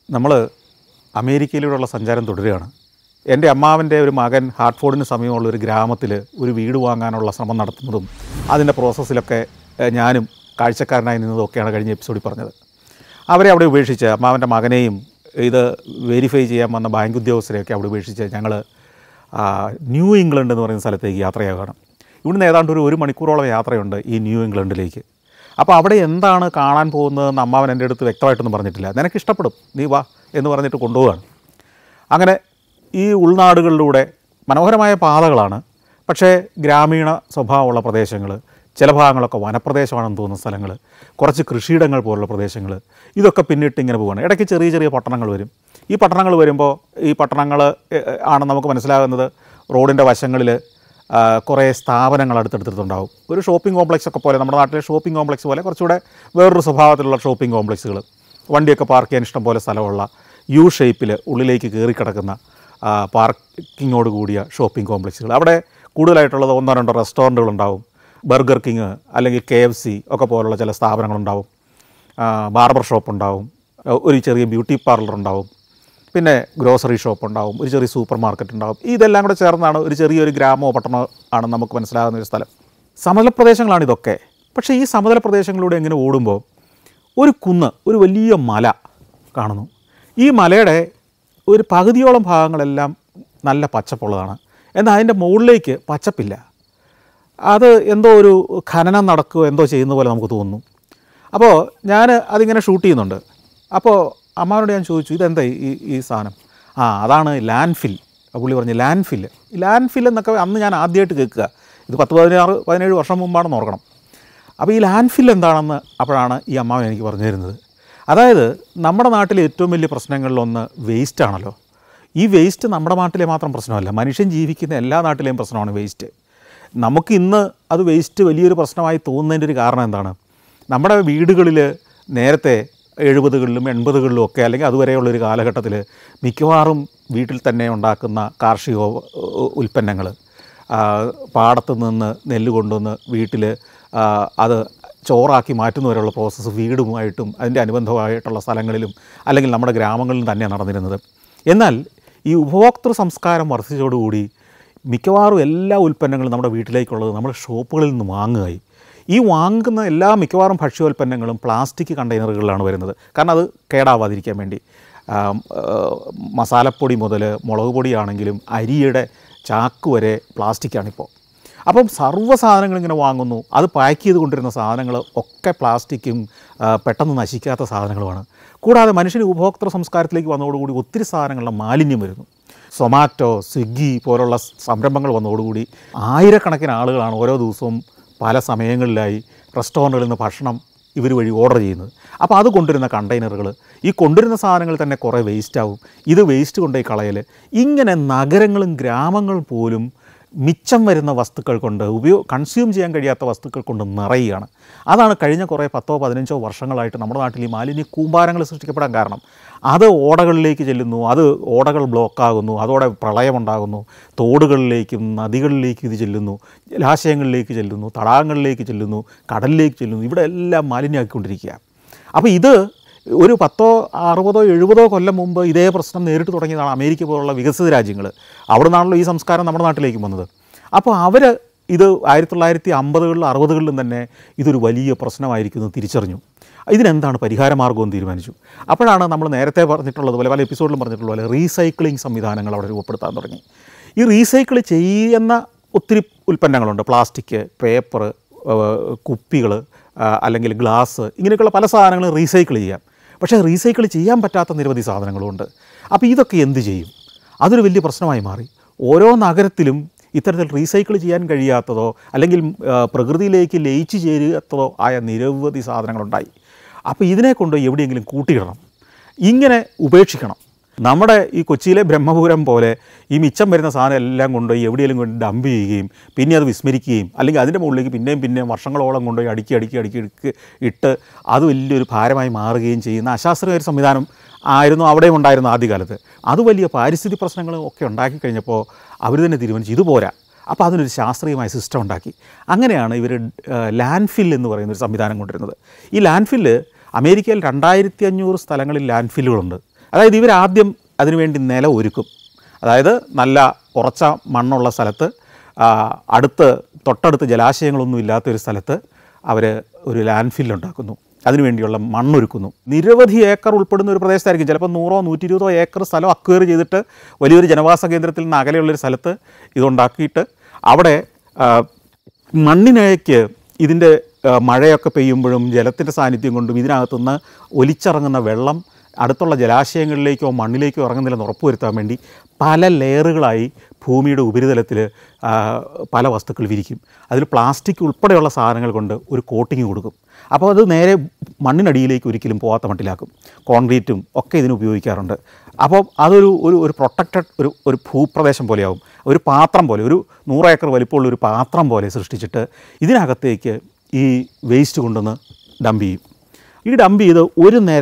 നമ്മൾ അമേരിക്കയിലൂടെയുള്ള സഞ്ചാരം തുടരുകയാണ് എൻ്റെ അമ്മാവൻ്റെ ഒരു മകൻ ഹാർട്ട്ഫോർഡിന് സമീപമുള്ള ഒരു ഗ്രാമത്തിൽ ഒരു വീട് വാങ്ങാനുള്ള ശ്രമം നടത്തുന്നതും അതിൻ്റെ പ്രോസസ്സിലൊക്കെ ഏഹ്, ഞാനും കാഴ്ചക്കാരനായി നിന്നതും ഒക്കെയാണ് കഴിഞ്ഞ എപ്പിസോഡിൽ പറഞ്ഞത് അവരെ അവിടെ ഉപേക്ഷിച്ച് അമ്മാവൻ്റെ മകനെയും ഇത് വെരിഫൈ ചെയ്യാൻ വന്ന ബാങ്ക് ഉദ്യോഗസ്ഥരെയൊക്കെ അവിടെ ഉപേക്ഷിച്ച് ഞങ്ങൾ ന്യൂ ഇംഗ്ലണ്ട് എന്ന് പറയുന്ന സ്ഥലത്തേക്ക് യാത്രയാകണം ഇവിടുന്ന് ഏതാണ്ട് ഒരു ഒരു മണിക്കൂറോളം യാത്രയുണ്ട് ഈ ന്യൂ ഇംഗ്ലണ്ടിലേക്ക് അപ്പോൾ അവിടെ എന്താണ് കാണാൻ പോകുന്നതെന്ന് അമ്മാവൻ എൻ്റെ അടുത്ത് വ്യക്തമായിട്ടൊന്നും പറഞ്ഞിട്ടില്ല നിനക്ക് ഇഷ്ടപ്പെടും നീ വാ എന്ന് പറഞ്ഞിട്ട് കൊണ്ടുപോവുകയാണ് അങ്ങനെ ഈ ഉൾനാടുകളിലൂടെ മനോഹരമായ പാതകളാണ് പക്ഷേ ഗ്രാമീണ സ്വഭാവമുള്ള പ്രദേശങ്ങൾ ചില ഭാഗങ്ങളൊക്കെ വനപ്രദേശമാണെന്ന് തോന്നുന്ന സ്ഥലങ്ങൾ കുറച്ച് കൃഷിയിടങ്ങൾ പോലുള്ള പ്രദേശങ്ങൾ ഇതൊക്കെ പിന്നിട്ട് ഇങ്ങനെ പോവുകയാണ് ഇടയ്ക്ക് ചെറിയ ചെറിയ പട്ടണങ്ങൾ വരും ഈ പട്ടണങ്ങൾ വരുമ്പോൾ ഈ പട്ടണങ്ങൾ ഏ, ആണ് നമുക്ക് മനസ്സിലാകുന്നത് റോഡിൻ്റെ വശങ്ങളിൽ ആ, കുറേ സ്ഥാപനങ്ങൾ അടുത്തടുത്തുണ്ടാവും ഒരു ഷോപ്പിംഗ് കോംപ്ലക്സ് ഒക്കെ പോലെ നമ്മുടെ നാട്ടിലെ ഷോപ്പിംഗ് കോംപ്ലക്സ് പോലെ കുറച്ചുകൂടെ വേറൊരു സ്വഭാവത്തിലുള്ള ഷോപ്പിംഗ് കോംപ്ലക്സുകൾ വണ്ടിയൊക്കെ പാർക്ക് ചെയ്യാൻ ഇഷ്ടം പോലെ സ്ഥലമുള്ള യു ഷേപ്പിൽ ഉള്ളിലേക്ക് കയറി കിടക്കുന്ന ആ, പാർക്കിങ്ങോട് കൂടിയ ഷോപ്പിംഗ് കോംപ്ലക്സുകൾ അവിടെ കൂടുതലായിട്ടുള്ളത് ഒന്നോ രണ്ടോ റെസ്റ്റോറൻറ്റുകൾ ഉണ്ടാവും ബർഗർ കിങ് അല്ലെങ്കിൽ കെ എഫ് സി ഒക്കെ പോലുള്ള ചില സ്ഥാപനങ്ങളുണ്ടാവും ആ, ബാർബർ ഷോപ്പ് ഉണ്ടാവും ആ, ഒരു ചെറിയ ബ്യൂട്ടി പാർലർ ഉണ്ടാവും പിന്നെ ഗ്രോസറി ഷോപ്പ് ഉണ്ടാവും ഒരു ചെറിയ സൂപ്പർ മാർക്കറ്റ് ഉണ്ടാവും ഇതെല്ലാം കൂടെ ചേർന്നാണ് ഒരു ചെറിയൊരു ഗ്രാമമോ പട്ടണമോ ആണ് നമുക്ക് മനസ്സിലാകുന്ന ഒരു സ്ഥലം സമതല പ്രദേശങ്ങളാണ് ഇതൊക്കെ പക്ഷേ ഈ സമതല പ്രദേശങ്ങളിലൂടെ ഇങ്ങനെ ഓടുമ്പോൾ ഒരു കുന്ന് ഒരു വലിയ മല കാണുന്നു ഈ മലയുടെ ഒരു പകുതിയോളം ഭാഗങ്ങളെല്ലാം നല്ല പച്ചപ്പുള്ളതാണ് എന്നാൽ അതിൻ്റെ മുകളിലേക്ക് പച്ചപ്പില്ല അത് എന്തോ ഒരു ഖനനം നടക്കുകയോ എന്തോ ചെയ്യുന്ന പോലെ നമുക്ക് തോന്നുന്നു അപ്പോൾ ഞാൻ അതിങ്ങനെ ഷൂട്ട് ചെയ്യുന്നുണ്ട് അപ്പോൾ അമ്മാവനോട് ഞാൻ ചോദിച്ചു ഇതെന്താ ഈ ഈ സാധനം ആ അതാണ് ലാൻഡ് ഫിൽ പുള്ളി പറഞ്ഞു ലാൻഡ് ഫിൽ ലാൻഡ് ഫിൽ എന്നൊക്കെ അന്ന് ഞാൻ ആദ്യമായിട്ട് കേൾക്കുക ഇത് പത്ത് പതിനാറ് പതിനേഴ് വർഷം മുമ്പാണെന്ന് ഓർക്കണം അപ്പോൾ ഈ ലാൻഡ് ഫിൽ എന്താണെന്ന് അപ്പോഴാണ് ഈ അമ്മാവൻ എനിക്ക് പറഞ്ഞു തരുന്നത് അതായത് നമ്മുടെ നാട്ടിലെ ഏറ്റവും വലിയ പ്രശ്നങ്ങളിലൊന്ന് വേസ്റ്റ് ആണല്ലോ ഈ വേസ്റ്റ് നമ്മുടെ നാട്ടിലെ മാത്രം പ്രശ്നമല്ല മനുഷ്യൻ ജീവിക്കുന്ന എല്ലാ നാട്ടിലെയും പ്രശ്നമാണ് വേസ്റ്റ് നമുക്ക് ഇന്ന് അത് വേസ്റ്റ് വലിയൊരു പ്രശ്നമായി തോന്നുന്നതിൻ്റെ ഒരു കാരണം എന്താണ് നമ്മുടെ വീടുകളിൽ നേരത്തെ എഴുപതുകളിലും എൺപതുകളിലും ഒക്കെ അല്ലെങ്കിൽ അതുവരെയുള്ളൊരു കാലഘട്ടത്തിൽ മിക്കവാറും വീട്ടിൽ തന്നെ ഉണ്ടാക്കുന്ന കാർഷിക ഉൽപ്പന്നങ്ങൾ പാടത്ത് നിന്ന് നെല്ല് കൊണ്ടുവന്ന് വീട്ടിൽ അത് ചോറാക്കി മാറ്റുന്നവരെയുള്ള പ്രോസസ്സ് വീടുമായിട്ടും അതിൻ്റെ അനുബന്ധമായിട്ടുള്ള സ്ഥലങ്ങളിലും അല്ലെങ്കിൽ നമ്മുടെ ഗ്രാമങ്ങളിലും തന്നെയാണ് നടന്നിരുന്നത് എന്നാൽ ഈ ഉപഭോക്തൃ സംസ്കാരം വർദ്ധിച്ചതോടുകൂടി മിക്കവാറും എല്ലാ ഉൽപ്പന്നങ്ങളും നമ്മുടെ വീട്ടിലേക്കുള്ളത് നമ്മൾ ഷോപ്പുകളിൽ നിന്ന് വാങ്ങുകയായി ഈ വാങ്ങുന്ന എല്ലാ മിക്കവാറും ഭക്ഷ്യോൽപ്പന്നങ്ങളും പ്ലാസ്റ്റിക് കണ്ടെയ്നറുകളിലാണ് വരുന്നത് കാരണം അത് കേടാവാതിരിക്കാൻ വേണ്ടി ആം, ആ, മസാലപ്പൊടി മുതൽ മുളക് പൊടിയാണെങ്കിലും അരിയുടെ ചാക്ക് വരെ പ്ലാസ്റ്റിക്കാണിപ്പോൾ അപ്പം സർവ്വ സാധനങ്ങൾ ഇങ്ങനെ വാങ്ങുന്നു അത് പാക്ക് ചെയ്ത് കൊണ്ടിരുന്ന സാധനങ്ങൾ ഒക്കെ പ്ലാസ്റ്റിക്കും ആ, പെട്ടെന്ന് നശിക്കാത്ത സാധനങ്ങളുമാണ് കൂടാതെ മനുഷ്യന് ഉപഭോക്തൃ സംസ്കാരത്തിലേക്ക് വന്നതോടുകൂടി ഒത്തിരി സാധനങ്ങളുടെ മാലിന്യം വരുന്നു സൊമാറ്റോ സ്വിഗ്ഗി പോലുള്ള സംരംഭങ്ങൾ വന്നതോടുകൂടി ആയിരക്കണക്കിന് ആളുകളാണ് ഓരോ ദിവസവും പല സമയങ്ങളിലായി റെസ്റ്റോറൻറ്റുകളിൽ നിന്ന് ഭക്ഷണം ഇവർ വഴി ഓർഡർ ചെയ്യുന്നത് അപ്പോൾ അത് കൊണ്ടുവരുന്ന കണ്ടെയ്നറുകൾ ഈ കൊണ്ടുവരുന്ന സാധനങ്ങൾ തന്നെ കുറേ വേസ്റ്റ് ആവും ഇത് വേസ്റ്റ് കൊണ്ടുപോയി കളയൽ ഇങ്ങനെ നഗരങ്ങളും ഗ്രാമങ്ങളും പോലും മിച്ചം വരുന്ന വസ്തുക്കൾ കൊണ്ട് ഉപയോ കൺസ്യൂം ചെയ്യാൻ കഴിയാത്ത വസ്തുക്കൾ കൊണ്ട് നിറയുകയാണ് അതാണ് കഴിഞ്ഞ കുറേ പത്തോ പതിനഞ്ചോ വർഷങ്ങളായിട്ട് നമ്മുടെ നാട്ടിൽ ഈ മാലിന്യ കൂമ്പാരങ്ങൾ സൃഷ്ടിക്കപ്പെടാൻ കാരണം അത് ഓടകളിലേക്ക് ചെല്ലുന്നു അത് ഓടകൾ ബ്ലോക്കാകുന്നു അതോടെ പ്രളയമുണ്ടാകുന്നു തോടുകളിലേക്കും നദികളിലേക്കും ഇത് ചെല്ലുന്നു ജലാശയങ്ങളിലേക്ക് ചെല്ലുന്നു തടാകങ്ങളിലേക്ക് ചെല്ലുന്നു കടലിലേക്ക് ചെല്ലുന്നു ഇവിടെ എല്ലാം മാലിന്യമാക്കിക്കൊണ്ടിരിക്കുക അപ്പോൾ ഇത് ഒരു പത്തോ അറുപതോ എഴുപതോ കൊല്ലം മുമ്പ് ഇതേ പ്രശ്നം നേരിട്ട് തുടങ്ങിയതാണ് അമേരിക്ക പോലുള്ള വികസിത രാജ്യങ്ങൾ അവിടെ നിന്നാണല്ലോ ഈ സംസ്കാരം നമ്മുടെ നാട്ടിലേക്ക് വന്നത് അപ്പോൾ അവർ ഇത് ആയിരത്തി തൊള്ളായിരത്തി അമ്പതുകളിലും അറുപതുകളിലും തന്നെ ഇതൊരു വലിയ പ്രശ്നമായിരിക്കുന്നു തിരിച്ചറിഞ്ഞു ഇതിനെന്താണ് പരിഹാരമാർഗമെന്ന് തീരുമാനിച്ചു അപ്പോഴാണ് നമ്മൾ നേരത്തെ പറഞ്ഞിട്ടുള്ളതുപോലെ പല എപ്പിസോഡിലും പറഞ്ഞിട്ടുള്ള പോലെ റീസൈക്ലിംഗ് സംവിധാനങ്ങൾ അവിടെ രൂപപ്പെടുത്താൻ തുടങ്ങി ഈ റീസൈക്കിൾ ചെയ്യുന്ന ഒത്തിരി ഉൽപ്പന്നങ്ങളുണ്ട് പ്ലാസ്റ്റിക് പേപ്പർ കുപ്പികൾ അല്ലെങ്കിൽ ഗ്ലാസ് ഇങ്ങനെയൊക്കെയുള്ള പല സാധനങ്ങളും റീസൈക്കിൾ ചെയ്യാം പക്ഷേ റീസൈക്കിൾ ചെയ്യാൻ പറ്റാത്ത നിരവധി സാധനങ്ങളുണ്ട് അപ്പോൾ ഇതൊക്കെ എന്ത് ചെയ്യും അതൊരു വലിയ പ്രശ്നമായി മാറി ഓരോ നഗരത്തിലും ഇത്തരത്തിൽ റീസൈക്കിൾ ചെയ്യാൻ കഴിയാത്തതോ അല്ലെങ്കിൽ ആ, പ്രകൃതിയിലേക്ക് ലയിച്ചു ചേരാത്തതോ ആയ നിരവധി സാധനങ്ങളുണ്ടായി അപ്പോൾ ഇതിനെ കൊണ്ട് എവിടെയെങ്കിലും കൂട്ടിയിടണം ഇങ്ങനെ ഉപേക്ഷിക്കണം നമ്മുടെ ഈ കൊച്ചിയിലെ ബ്രഹ്മപുരം പോലെ ഈ മിച്ചം വരുന്ന സാധനം എല്ലാം കൊണ്ടുപോയി എവിടെയെങ്കിലും കൊണ്ട് ഡംപ് ചെയ്യുകയും പിന്നെ അത് വിസ്മരിക്കുകയും അല്ലെങ്കിൽ അതിൻ്റെ മുകളിലേക്ക് പിന്നെയും പിന്നെയും വർഷങ്ങളോളം കൊണ്ടുപോയി അടുക്കി അടുക്കി അടുക്കി അടുക്കി ഇട്ട് അത് വലിയൊരു ഭാരമായി മാറുകയും ചെയ്യുന്ന അശാസ്ത്രീയ ഒരു സംവിധാനം ആയിരുന്നു അവിടെയും ഉണ്ടായിരുന്ന ആദ്യകാലത്ത് അത് വലിയ പാരിസ്ഥിതിക പ്രശ്നങ്ങളും ഒക്കെ ഉണ്ടാക്കി കഴിഞ്ഞപ്പോൾ അവർ തന്നെ തീരുമാനിച്ചു ഇത് പോരാ അപ്പോൾ അതിനൊരു ശാസ്ത്രീയമായ സിസ്റ്റം ഉണ്ടാക്കി അങ്ങനെയാണ് ഇവർ ലാൻഡ് ഫിൽ എന്ന് പറയുന്ന ഒരു സംവിധാനം കൊണ്ടുവരുന്നത് ഈ ലാൻഡ് ഫില്ല് അമേരിക്കയിൽ രണ്ടായിരത്തി അഞ്ഞൂറ് സ്ഥലങ്ങളിൽ ലാൻഡ് ഫില്ലുകളുണ്ട് അതായത് ഇവരാദ്യം അതിനുവേണ്ടി നില ഒരുക്കും അതായത് നല്ല ഉറച്ച മണ്ണുള്ള സ്ഥലത്ത് ആ, അടുത്ത് തൊട്ടടുത്ത് ജലാശയങ്ങളൊന്നും ഇല്ലാത്ത ഒരു സ്ഥലത്ത് അവർ ഒരു ലാൻഡ് ഫില്ല് ഉണ്ടാക്കുന്നു അതിനുവേണ്ടിയുള്ള മണ്ണൊരുക്കുന്നു നിരവധി ഏക്കർ ഉൾപ്പെടുന്ന ഒരു പ്രദേശത്തായിരിക്കും ചിലപ്പോൾ നൂറോ നൂറ്റി ഇരുപതോ ഏക്കർ സ്ഥലം അക്വയർ ചെയ്തിട്ട് വലിയൊരു ജനവാസ കേന്ദ്രത്തിൽ നിന്ന് അകലെയുള്ളൊരു സ്ഥലത്ത് ഇതുണ്ടാക്കിയിട്ട് അവിടെ ആ, മണ്ണിനേക്ക് ഇതിൻ്റെ ആ, മഴയൊക്കെ പെയ്യുമ്പോഴും ജലത്തിൻ്റെ സാന്നിധ്യം കൊണ്ടും ഇതിനകത്തുനിന്ന് ഒലിച്ചിറങ്ങുന്ന വെള്ളം അടുത്തുള്ള ജലാശയങ്ങളിലേക്കോ മണ്ണിലേക്കോ ഇറങ്ങുന്നില്ലെന്ന് ഉറപ്പുവരുത്താൻ വേണ്ടി പല ലെയറുകളായി ഭൂമിയുടെ ഉപരിതലത്തിൽ ആ, പല വസ്തുക്കൾ വിരിക്കും അതിൽ പ്ലാസ്റ്റിക് ഉൾപ്പെടെയുള്ള സാധനങ്ങൾ കൊണ്ട് ഒരു കോട്ടിങ് കൊടുക്കും അപ്പോൾ അത് നേരെ മണ്ണിനടിയിലേക്ക് ഒരിക്കലും പോകാത്ത മട്ടിലാക്കും കോൺക്രീറ്റും ഒക്കെ ഇതിന് ഉപയോഗിക്കാറുണ്ട് അപ്പോൾ അതൊരു ഒരു ഒരു പ്രൊട്ടക്റ്റഡ് ഒരു ഒരു ഭൂപ്രദേശം പോലെയാവും ഒരു പാത്രം പോലെ ഒരു നൂറ് ഏക്കർ വലിപ്പമുള്ള ഒരു പാത്രം പോലെ സൃഷ്ടിച്ചിട്ട് ഇതിനകത്തേക്ക് ഈ വേസ്റ്റ് കൊണ്ടുവന്ന് ഡംപ് ചെയ്യും ഈ ഡംപ് ചെയ്ത് ഒരു നിര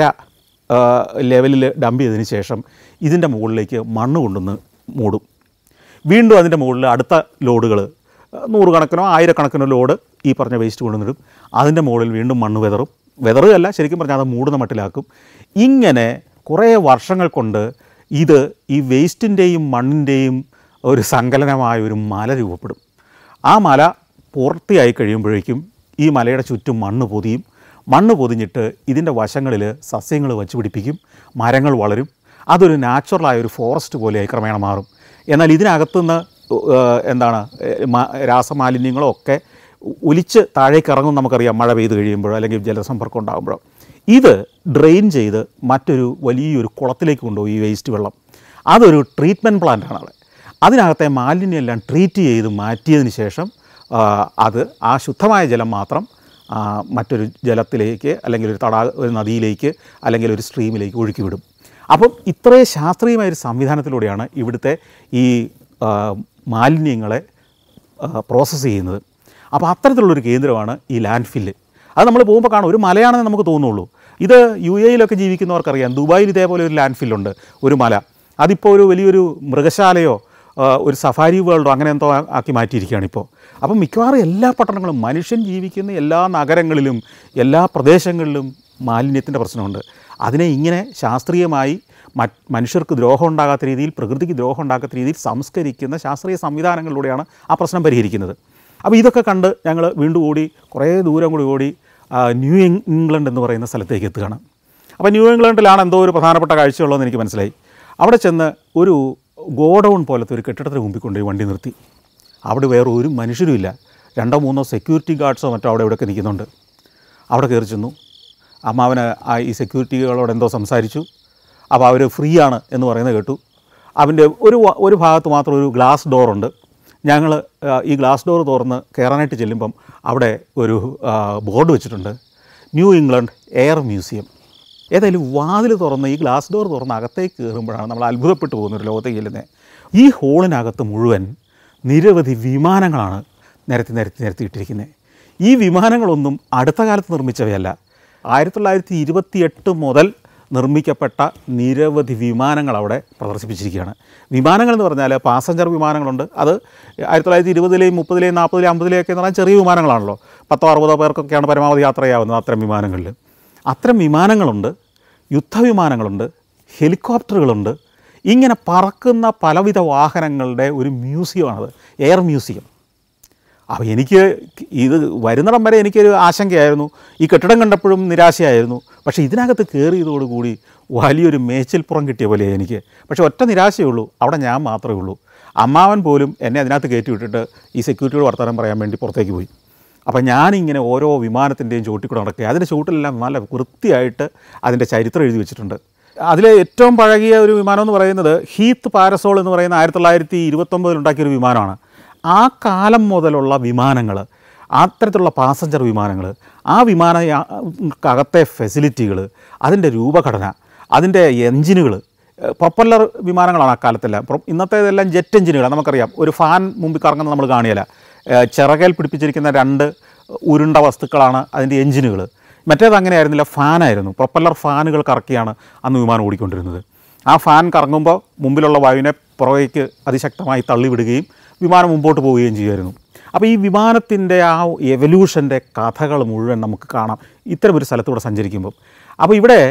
ലെവലിൽ ഡംപ് ചെയ്തതിന് ശേഷം ഇതിൻ്റെ മുകളിലേക്ക് മണ്ണ് കൊണ്ടുവന്ന് മൂടും വീണ്ടും അതിൻ്റെ മുകളിൽ അടുത്ത ലോഡുകൾ നൂറുകണക്കിനോ ആയിരക്കണക്കിനോ ലോഡ് ഈ പറഞ്ഞ വേസ്റ്റ് കൊണ്ടുവന്നിടും അതിൻ്റെ മുകളിൽ വീണ്ടും മണ്ണ് വെതറും വെതറുകയല്ല ശരിക്കും പറഞ്ഞാൽ അത് മൂടുന്ന മട്ടിലാക്കും ഇങ്ങനെ കുറേ വർഷങ്ങൾ കൊണ്ട് ഇത് ഈ വേസ്റ്റിൻ്റെയും മണ്ണിൻ്റെയും ഒരു സങ്കലനമായ ഒരു മല രൂപപ്പെടും ആ മല പൂർത്തിയായി കഴിയുമ്പോഴേക്കും ഈ മലയുടെ ചുറ്റും മണ്ണ് പൊതിയും മണ്ണ് പൊതിഞ്ഞിട്ട് ഇതിൻ്റെ വശങ്ങളിൽ സസ്യങ്ങൾ വച്ച് പിടിപ്പിക്കും മരങ്ങൾ വളരും അതൊരു നാച്ചുറലായ ഒരു ഫോറസ്റ്റ് പോലെയായി ക്രമേണ മാറും എന്നാൽ ഇതിനകത്തുനിന്ന് ഏഹ്, എന്താണ് ഏഹ്, മ- രാസമാലിന്യങ്ങളോ ഒക്കെ ഒലിച്ച് താഴേക്ക് ഇറങ്ങും നമുക്കറിയാം മഴ പെയ്ത് കഴിയുമ്പോഴോ അല്ലെങ്കിൽ ജലസമ്പർക്കം ഉണ്ടാകുമ്പോഴോ ഇത് ഡ്രെയിൻ ചെയ്ത് മറ്റൊരു വലിയൊരു കുളത്തിലേക്ക് കൊണ്ടുപോയി ഈ വേസ്റ്റ് വെള്ളം അതൊരു ട്രീറ്റ്മെൻറ്റ് പ്ലാന്റാണ് അവിടെ അതിനകത്തെ മാലിന്യം എല്ലാം ട്രീറ്റ് ചെയ്ത് മാറ്റിയതിന് ശേഷം ആ, അത് ആ ശുദ്ധമായ ജലം മാത്രം ആ, മറ്റൊരു ജലത്തിലേക്ക് അല്ലെങ്കിൽ ഒരു തടാക ഒരു നദിയിലേക്ക് അല്ലെങ്കിൽ ഒരു സ്ട്രീമിലേക്ക് ഒഴുക്കി വിടും അപ്പം ഇത്രയും ശാസ്ത്രീയമായ ഒരു സംവിധാനത്തിലൂടെയാണ് ഇവിടുത്തെ ഈ ആ, മാലിന്യങ്ങളെ പ്രോസസ്സ് ചെയ്യുന്നത് അപ്പോൾ അത്തരത്തിലുള്ളൊരു കേന്ദ്രമാണ് ഈ ലാൻഡ് ഫില്ല് അത് നമ്മൾ പോകുമ്പോൾ കാണും ഒരു മലയാണെന്ന് നമുക്ക് തോന്നുള്ളൂ ഇത് യു എയിലൊക്കെ ജീവിക്കുന്നവർക്കറിയാം ദുബായിൽ ഇതേപോലെ ഒരു ലാൻഡ് ഫില്ലുണ്ട് ഒരു മല അതിപ്പോൾ ഒരു വലിയൊരു മൃഗശാലയോ ആ, ഒരു സഫാരി വേൾഡോ അങ്ങനെ എന്തോ ആ- ആക്കി മാറ്റിയിരിക്കുകയാണ് ഇപ്പോൾ അപ്പം മിക്കവാറും എല്ലാ പട്ടണങ്ങളും മനുഷ്യൻ ജീവിക്കുന്ന എല്ലാ നഗരങ്ങളിലും എല്ലാ പ്രദേശങ്ങളിലും മാലിന്യത്തിൻ്റെ പ്രശ്നമുണ്ട് അതിനെ ഇങ്ങനെ ശാസ്ത്രീയമായി മറ്റ് മനുഷ്യർക്ക് ദ്രോഹം ഉണ്ടാകാത്ത രീതിയിൽ പ്രകൃതിക്ക് ദ്രോഹം ഉണ്ടാകാത്ത രീതിയിൽ സംസ്കരിക്കുന്ന ശാസ്ത്രീയ സംവിധാനങ്ങളിലൂടെയാണ് ആ പ്രശ്നം പരിഹരിക്കുന്നത് അപ്പോൾ ഇതൊക്കെ കണ്ട് ഞങ്ങൾ വീണ്ടും ഓടി കുറേ ദൂരം കൂടി ഓടി ആ, ന്യൂ ഇങ് ഇംഗ്ലണ്ട് എന്ന് പറയുന്ന സ്ഥലത്തേക്ക് എത്തുകയാണ് അപ്പോൾ ന്യൂ ഇംഗ്ലണ്ടിലാണ് എന്തോ ഒരു പ്രധാനപ്പെട്ട കാഴ്ചയുള്ളതെന്ന് എനിക്ക് മനസ്സിലായി അവിടെ ചെന്ന് ഒരു ഗോഡൗൺ പോലത്തെ ഒരു കെട്ടിടത്തിന് മുമ്പിൽ കൊണ്ടുപോയി വണ്ടി നിർത്തി അവിടെ വേറെ ഒരു മനുഷ്യരും ഇല്ല രണ്ടോ മൂന്നോ സെക്യൂരിറ്റി ഗാർഡ്സോ മറ്റോ അവിടെ ഇവിടെയൊക്കെ നിൽക്കുന്നുണ്ട് അവിടെ കയറി ചെന്നു അമ്മാവന് ആ ഈ സെക്യൂരിറ്റികളോട് എന്തോ സംസാരിച്ചു അപ്പോൾ അവർ ഫ്രീ ആണ് എന്ന് പറയുന്നത് കേട്ടു അവൻ്റെ ഒരു വ- ഒരു ഭാഗത്ത് മാത്രം ഒരു ഗ്ലാസ് ഡോറുണ്ട് ഞങ്ങൾ ഈ ഗ്ലാസ് ഡോർ തുറന്ന് കയറാനായിട്ട് ചെല്ലുമ്പം അവിടെ ഒരു ആ, ബോർഡ് വെച്ചിട്ടുണ്ട് ന്യൂ ഇംഗ്ലണ്ട് എയർ മ്യൂസിയം ഏതായാലും വാതിൽ തുറന്ന് ഈ ഗ്ലാസ് ഡോർ തുറന്ന് അകത്തേക്ക് കയറുമ്പോഴാണ് നമ്മൾ അത്ഭുതപ്പെട്ടു പോകുന്ന ഒരു ലോകത്തേക്ക് ചെല്ലുന്നത് ഈ ഹോളിനകത്ത് മുഴുവൻ നിരവധി വിമാനങ്ങളാണ് നിരത്തി നിരത്തി നിരത്തിയിട്ടിരിക്കുന്നത് ഈ വിമാനങ്ങളൊന്നും അടുത്ത കാലത്ത് നിർമ്മിച്ചവയല്ല ആയിരത്തി തൊള്ളായിരത്തി ഇരുപത്തിയെട്ട് മുതൽ നിർമ്മിക്കപ്പെട്ട നിരവധി വിമാനങ്ങൾ അവിടെ പ്രദർശിപ്പിച്ചിരിക്കുകയാണ് വിമാനങ്ങൾ എന്ന് പറഞ്ഞാൽ പാസഞ്ചർ വിമാനങ്ങളുണ്ട് അത് ആയിരത്തി തൊള്ളായിരത്തി ഇരുപതിലെയും മുപ്പതിലെയും നാൽപ്പതിലെയും അമ്പതിലെയും ഒക്കെ എന്ന് പറഞ്ഞാൽ ചെറിയ വിമാനങ്ങളാണല്ലോ പത്തോ അറുപതോ പേർക്കൊക്കെയാണ് പരമാവധി യാത്ര ചെയ്യാവുന്നത് അത്തരം വിമാനങ്ങളിൽ അത്തരം വിമാനങ്ങളുണ്ട് യുദ്ധവിമാനങ്ങളുണ്ട് ഹെലികോപ്റ്ററുകളുണ്ട് ഇങ്ങനെ പറക്കുന്ന പലവിധ വാഹനങ്ങളുടെ ഒരു മ്യൂസിയമാണത് എയർ മ്യൂസിയം അപ്പോൾ എനിക്ക് ഇത് വരുന്നിടം വരെ എനിക്കൊരു ആശങ്കയായിരുന്നു ഈ കെട്ടിടം കണ്ടപ്പോഴും നിരാശയായിരുന്നു പക്ഷേ ഇതിനകത്ത് കയറിയതോടുകൂടി വലിയൊരു മേച്ചിൽപ്പുറം കിട്ടിയ പോലെ എനിക്ക് പക്ഷേ ഒറ്റ നിരാശയേ ഉള്ളൂ അവിടെ ഞാൻ മാത്രമേ ഉള്ളൂ അമ്മാവൻ പോലും എന്നെ അതിനകത്ത് കയറ്റി വിട്ടിട്ട് ഈ സെക്യൂരിറ്റിയോട് വർത്തമാനം പറയാൻ വേണ്ടി പുറത്തേക്ക് പോയി അപ്പം ഞാനിങ്ങനെ ഓരോ വിമാനത്തിൻ്റെയും ചോട്ടിക്കൂടെ നടക്കുക അതിൻ്റെ ചോട്ടിലെല്ലാം നല്ല വൃത്തിയായിട്ട് അതിൻ്റെ ചരിത്രം എഴുതി വെച്ചിട്ടുണ്ട് അതിലെ ഏറ്റവും പഴകിയ ഒരു വിമാനം എന്ന് പറയുന്നത് ഹീത്ത് പാരസോൾ എന്ന് പറയുന്ന ആയിരത്തി തൊള്ളായിരത്തി ഇരുപത്തൊമ്പതിൽ ഉണ്ടാക്കിയൊരു വിമാനമാണ് ആ കാലം മുതലുള്ള വിമാനങ്ങൾ അത്തരത്തിലുള്ള പാസഞ്ചർ വിമാനങ്ങൾ ആ വിമാന അകത്തെ ഫെസിലിറ്റികൾ അതിൻ്റെ രൂപഘടന അതിൻ്റെ എൻജിനുകൾ പ്രൊപ്പല്ലർ വിമാനങ്ങളാണ് അക്കാലത്തെല്ലാം പ്രൊ- ഇന്നത്തേതെല്ലാം ജെറ്റ് എഞ്ചിനുകളാണ് നമുക്കറിയാം ഒരു ഫാൻ മുമ്പിൽ കറങ്ങുന്നത് നമ്മൾ കാണിയല്ല ചിറകയിൽ പിടിപ്പിച്ചിരിക്കുന്ന രണ്ട് ഉരുണ്ട വസ്തുക്കളാണ് അതിൻ്റെ എഞ്ചിനുകൾ മറ്റേത് അങ്ങനെയായിരുന്നില്ല ഫാനായിരുന്നു പ്രൊപ്പല്ലർ ഫാനുകൾ കറക്കിയാണ് അന്ന് വിമാനം ഓടിക്കൊണ്ടിരുന്നത് ആ ഫാൻ കറങ്ങുമ്പോൾ മുമ്പിലുള്ള വായുവിനെ പുറകേക്ക് അതിശക്തമായി തള്ളിവിടുകയും വിമാനം മുമ്പോട്ട് പോവുകയും ചെയ്യുമായിരുന്നു അപ്പോൾ ഈ വിമാനത്തിൻ്റെ ആ എവല്യൂഷൻ്റെ കഥകൾ മുഴുവൻ നമുക്ക് കാണാം ഇത്തരം ഒരു സ്ഥലത്തൂടെ സഞ്ചരിക്കുമ്പോൾ അപ്പോൾ ഇവിടെ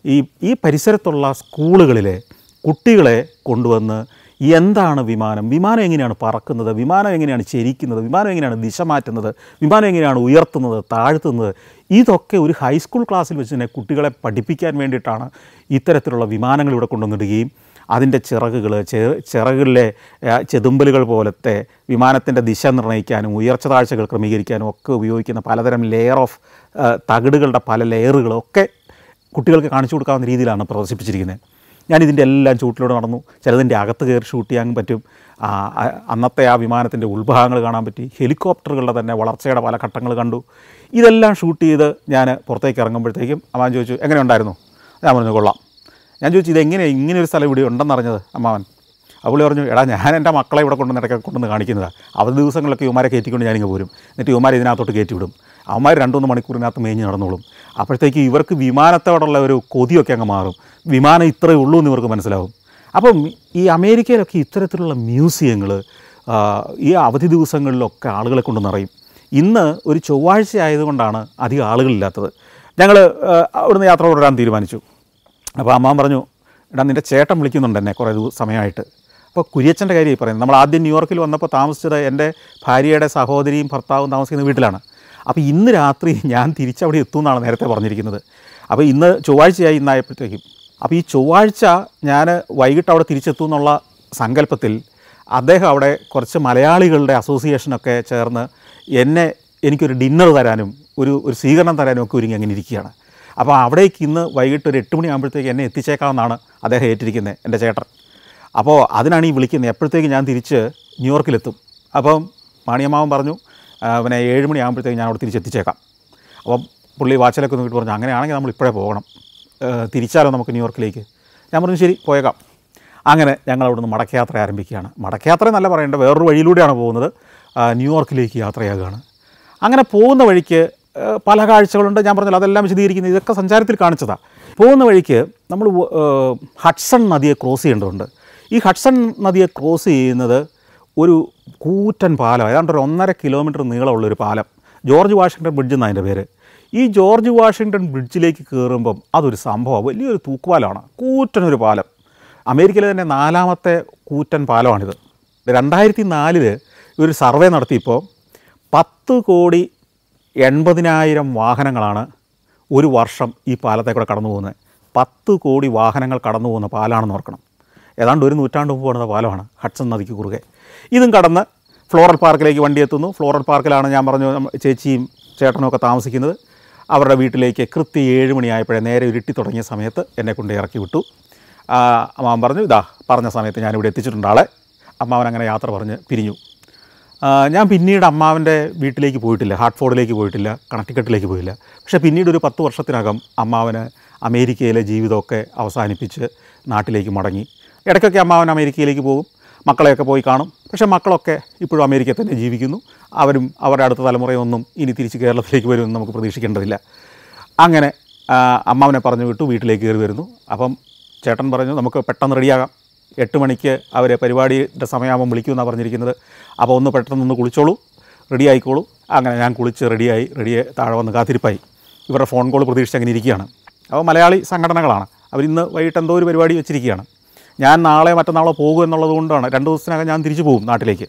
ഈ ഈ പരിസരത്തുള്ള സ്കൂളുകളിലെ കുട്ടികളെ കൊണ്ടുവന്ന് എന്താണ് വിമാനം വിമാനം എങ്ങനെയാണ് പറക്കുന്നത് വിമാനം എങ്ങനെയാണ് ചരിക്കുന്നത് വിമാനം എങ്ങനെയാണ് ദിശ മാറ്റുന്നത് വിമാനം എങ്ങനെയാണ് ഉയർത്തുന്നത് താഴ്ത്തുന്നത് ഇതൊക്കെ ഒരു ഹൈസ്കൂൾ ക്ലാസ്സിൽ വെച്ച് തന്നെ കുട്ടികളെ പഠിപ്പിക്കാൻ വേണ്ടിയിട്ടാണ് ഇത്തരത്തിലുള്ള വിമാനങ്ങൾ ഇവിടെ കൊണ്ടുവന്നിടുകയും അതിൻ്റെ ചിറകുകൾ ചിറകുകളിലെ ആ, ചെതുമ്പലുകൾ പോലത്തെ വിമാനത്തിൻ്റെ ദിശ നിർണ്ണയിക്കാനും ഉയർച്ച താഴ്ചകൾ ക്രമീകരിക്കാനും ഒക്കെ ഉപയോഗിക്കുന്ന പലതരം ലെയർ ഓഫ് ആ, തകിടുകളുടെ പല ലെയറുകളും ഒക്കെ കുട്ടികൾക്ക് കാണിച്ചു കൊടുക്കാവുന്ന രീതിയിലാണ് പ്രദർശിപ്പിച്ചിരിക്കുന്നത് ഞാൻ ഇതിൻ്റെ എല്ലാം ചൂട്ടിലൂടെ നടന്നു ചിലതിൻ്റെ അകത്ത് കയറി ഷൂട്ട് ചെയ്യാൻ പറ്റും ആ, ആ, അന്നത്തെ ആ വിമാനത്തിൻ്റെ ഉൾഭാഗങ്ങൾ കാണാൻ പറ്റി ഹെലികോപ്റ്ററുകളുടെ തന്നെ വളർച്ചയുടെ പല ഘട്ടങ്ങൾ കണ്ടു ഇതെല്ലാം ഷൂട്ട് ചെയ്ത് ഞാൻ പുറത്തേക്ക് ഇറങ്ങുമ്പോഴത്തേക്കും അമ്മാൻ ചോദിച്ചു എങ്ങനെ ഉണ്ടായിരുന്നു ഞാൻ പറഞ്ഞു കൊള്ളാം ഞാൻ ചോദിച്ചു ഇതെങ്ങനെ ഇങ്ങനെ ഒരു സ്ഥലം ഇവിടെ ഉണ്ടെന്നറിഞ്ഞത് അമ്മാവൻ അവൾ പറഞ്ഞു എടാ ഞാൻ എൻ്റെ മക്കളെ ഇവിടെ കൊണ്ടുവന്ന് ഇടയ്ക്ക് കൊണ്ടുവന്ന് കാണിക്കുന്നതാണ് അവധി ദിവസങ്ങളിലൊക്കെ ഇവന്മാരെ കയറ്റിക്കൊണ്ട് ഞാനിങ്ങ് പോരും എന്നിട്ട് ഇവന്മാരെ ഇതിനകത്തോട്ട് കയറ്റി വിടും അവന്മാർ രണ്ടുമൂന്ന് മണിക്കൂറിനകത്ത് മേഞ്ഞ് നടന്നോളും അപ്പോഴത്തേക്ക് ഇവർക്ക് വിമാനത്തോടുള്ള ഒരു കൊതിയൊക്കെ അങ്ങ് മാറും വിമാനം ഇത്രയേ ഉള്ളൂ എന്ന് ഇവർക്ക് മനസ്സിലാവും അപ്പം ഈ അമേരിക്കയിലൊക്കെ ഇത്തരത്തിലുള്ള മ്യൂസിയങ്ങൾ ഈ അവധി ദിവസങ്ങളിലൊക്കെ ആളുകളെ കൊണ്ട് നിറയും ഇന്ന് ഒരു ചൊവ്വാഴ്ച ആയതുകൊണ്ടാണ് അധികം ആളുകളില്ലാത്തത് ഞങ്ങൾ അവിടുന്ന് യാത്ര തുടരാൻ തീരുമാനിച്ചു അപ്പോൾ അമ്മാൻ പറഞ്ഞു എടാ നിൻ്റെ ചേട്ടൻ വിളിക്കുന്നുണ്ട് എന്നെ കുറേ ദിവ- സമയമായിട്ട് അപ്പോൾ കുര്യച്ചൻ്റെ കാര്യമായി പറയുന്നത് നമ്മൾ ആദ്യം ന്യൂയോർക്കിൽ വന്നപ്പോൾ താമസിച്ചത് എൻ്റെ ഭാര്യയുടെ സഹോദരിയും ഭർത്താവും താമസിക്കുന്ന വീട്ടിലാണ് അപ്പോൾ ഇന്ന് രാത്രി ഞാൻ തിരിച്ചവിടെ എത്തുമെന്നാണ് നേരത്തെ പറഞ്ഞിരിക്കുന്നത് അപ്പോൾ ഇന്ന് ചൊവ്വാഴ്ചയായി ഇന്നായപ്പോഴത്തേക്കും അപ്പോൾ ഈ ചൊവ്വാഴ്ച ഞാൻ വൈകിട്ട് അവിടെ തിരിച്ചെത്തും എന്നുള്ള സങ്കല്പത്തിൽ അദ്ദേഹം അവിടെ കുറച്ച് മലയാളികളുടെ അസോസിയേഷനൊക്കെ ചേർന്ന് എന്നെ എനിക്കൊരു ഡിന്നർ തരാനും ഒരു ഒരു സ്വീകരണം തരാനും ഒക്കെ ഒരുങ്ങി അങ്ങനെ ഇരിക്കുകയാണ് അപ്പോൾ അവിടേക്ക് ഇന്ന് വൈകിട്ട് ഒരു എട്ട് മണിയാകുമ്പോഴത്തേക്ക് എന്നെ എത്തിച്ചേക്കാമെന്നാണ് അദ്ദേഹം ഏറ്റിരിക്കുന്നത് എൻ്റെ ചേട്ടൻ അപ്പോൾ അതിനാണ് ഈ വിളിക്കുന്നത് എപ്പോഴത്തേക്ക് ഞാൻ തിരിച്ച് ന്യൂയോർക്കിലെത്തും അപ്പം മാണിയമ്മാവൻ പറഞ്ഞു "ആ, പിന്നെ ഏഴ് മണിയാകുമ്പോഴത്തേക്ക് ഞാൻ അവിടെ തിരിച്ചെത്തിച്ചേക്കാം അപ്പം പുള്ളി വാച്ചിലൊക്കെ നോക്കിയിട്ട് പറഞ്ഞു അങ്ങനെയാണെങ്കിൽ നമ്മൾ ഇപ്പോഴേ പോകണം ഏ, തിരിച്ചാലോ നമുക്ക് ന്യൂയോർക്കിലേക്ക് ഞാൻ പറഞ്ഞു ശരി പോയേക്കാം അങ്ങനെ ഞങ്ങൾ അവിടുന്ന് മടക്കയാത്ര ആരംഭിക്കുകയാണ് മടക്കയാത്ര എന്നല്ല പറയേണ്ടത് വേറൊരു വഴിയിലൂടെയാണ് പോകുന്നത് ആ, ന്യൂയോർക്കിലേക്ക് യാത്രയാകുകയാണ് അങ്ങനെ പോകുന്ന വഴിക്ക് ഏ, പല കാഴ്ചകളുണ്ട് ഞാൻ പറഞ്ഞല്ലോ അതെല്ലാം വിശദീകരിക്കുന്നത് ഇതൊക്കെ സഞ്ചാരത്തിൽ കാണിച്ചതാണ് പോകുന്ന വഴിക്ക് നമ്മൾ വ- ഏ, ഹഡ്സൺ നദിയെ ക്രോസ് ചെയ്യേണ്ടതുണ്ട് ഈ ഹഡ്സൺ നദിയെ ക്രോസ് ചെയ്യുന്നത് ഒരു കൂറ്റൻ പാലം ഏതാണ്ട് ഒരു ഒന്നര കിലോമീറ്റർ നീളമുള്ള ഒരു പാലം ജോർജ് വാഷിങ്ടൺ ബ്രിഡ്ജ് എന്നാണ് അതിൻ്റെ പേര് ഈ ജോർജ് വാഷിങ്ടൺ ബ്രിഡ്ജിലേക്ക് കയറുമ്പം അതൊരു സംഭവം വലിയൊരു തൂക്കുപാലമാണ് കൂറ്റനൊരു പാലം അമേരിക്കയിലെ തന്നെ നാലാമത്തെ കൂറ്റൻ പാലമാണിത് രണ്ടായിരത്തി നാലിൽ ഒരു സർവേ നടത്തിയപ്പോൾ പത്ത് കോടി എൺപതിനായിരം വാഹനങ്ങളാണ് ഒരു വർഷം ഈ പാലത്തെ കൂടെ കടന്നു പോകുന്നത് പത്ത് കോടി വാഹനങ്ങൾ കടന്നു പോകുന്ന പാലാണെന്ന് ഓർക്കണം ഏതാണ്ട് ഒരു നൂറ്റാണ്ട് മുമ്പ് പണിത പാലമാണ് ഹഡ്സൺ നദിക്ക് കുറുകെ ഇതും കടന്ന് ഫ്ലോറൽ പാർക്കിലേക്ക് വണ്ടി എത്തുന്നു ഫ്ലോറൽ പാർക്കിലാണ് ഞാൻ പറഞ്ഞു നമ്മ- ചേച്ചിയും ചേട്ടനും ഒക്കെ താമസിക്കുന്നത് അവരുടെ വീട്ടിലേക്ക് കൃത്യം ഏഴ് മണിയായപ്പോഴേ നേരെ ഇരുട്ടി തുടങ്ങിയ സമയത്ത് എന്നെ കൊണ്ട് ഇറക്കി വിട്ടു ആ, അമ്മാവൻ പറഞ്ഞു ഇതാ പറഞ്ഞ സമയത്ത് ഞാനിവിടെ എത്തിച്ചിട്ടുണ്ട് ആളെ അമ്മാവൻ അങ്ങനെ യാത്ര പറഞ്ഞ് പിരിഞ്ഞു ആ, ഞാൻ പിന്നീട് അമ്മാവൻ്റെ വീട്ടിലേക്ക് പോയിട്ടില്ല ഹാർട്ട്ഫോർഡിലേക്ക് പോയിട്ടില്ല കണക്ടിക്കട്ടിലേക്ക് പോയില്ല പക്ഷേ പിന്നീട് ഒരു പത്ത് വർഷത്തിനകം അമ്മാവന് അമേരിക്കയിലെ ജീവിതമൊക്കെ അവസാനിപ്പിച്ച് നാട്ടിലേക്ക് മടങ്ങി ഇടയ്ക്കൊക്കെ അമ്മാവൻ അമേരിക്കയിലേക്ക് പോകും മക്കളെയൊക്കെ പോയി കാണും പക്ഷേ മക്കളൊക്കെ ഇപ്പോഴും അമേരിക്കയിൽ തന്നെ ജീവിക്കുന്നു അവരും അവരുടെ അടുത്ത തലമുറയൊന്നും ഇനി തിരിച്ച് കേരളത്തിലേക്ക് വരുമെന്ന് നമുക്ക് പ്രതീക്ഷിക്കേണ്ടതില്ല അങ്ങനെ ആ, അമ്മാവനെ പറഞ്ഞു വിട്ടു വീട്ടിലേക്ക് കയറി വരുന്നു അപ്പം ചേട്ടൻ പറഞ്ഞു നമുക്ക് പെട്ടെന്ന് റെഡിയാകാം എട്ട് മണിക്ക് അവരെ പരിപാടിയുടെ സമയമാകുമ്പോൾ വിളിക്കുമെന്നാണ് പറഞ്ഞിരിക്കുന്നത് അപ്പോൾ ഒന്ന് പെട്ടെന്ന് കുളിച്ചോളൂ റെഡി ആയിക്കോളൂ അങ്ങനെ ഞാൻ കുളിച്ച് റെഡിയായി റെഡി താഴെ വന്ന് കാത്തിരിപ്പായി ഇവരുടെ ഫോൺ കോൾ പ്രതീക്ഷിച്ച് അങ്ങനെ ഇരിക്കുകയാണ് അപ്പോൾ മലയാളി സംഘടനകളാണ് അവരിന്ന് വൈകിട്ട് എന്തോ ഒരു പരിപാടി വെച്ചിരിക്കുകയാണ് ഞാൻ നാളെ മറ്റന്നാളോ പോകും എന്നുള്ളത് കൊണ്ടാണ് രണ്ട് ദിവസത്തിനകം ഞാൻ തിരിച്ചു പോകും നാട്ടിലേക്ക്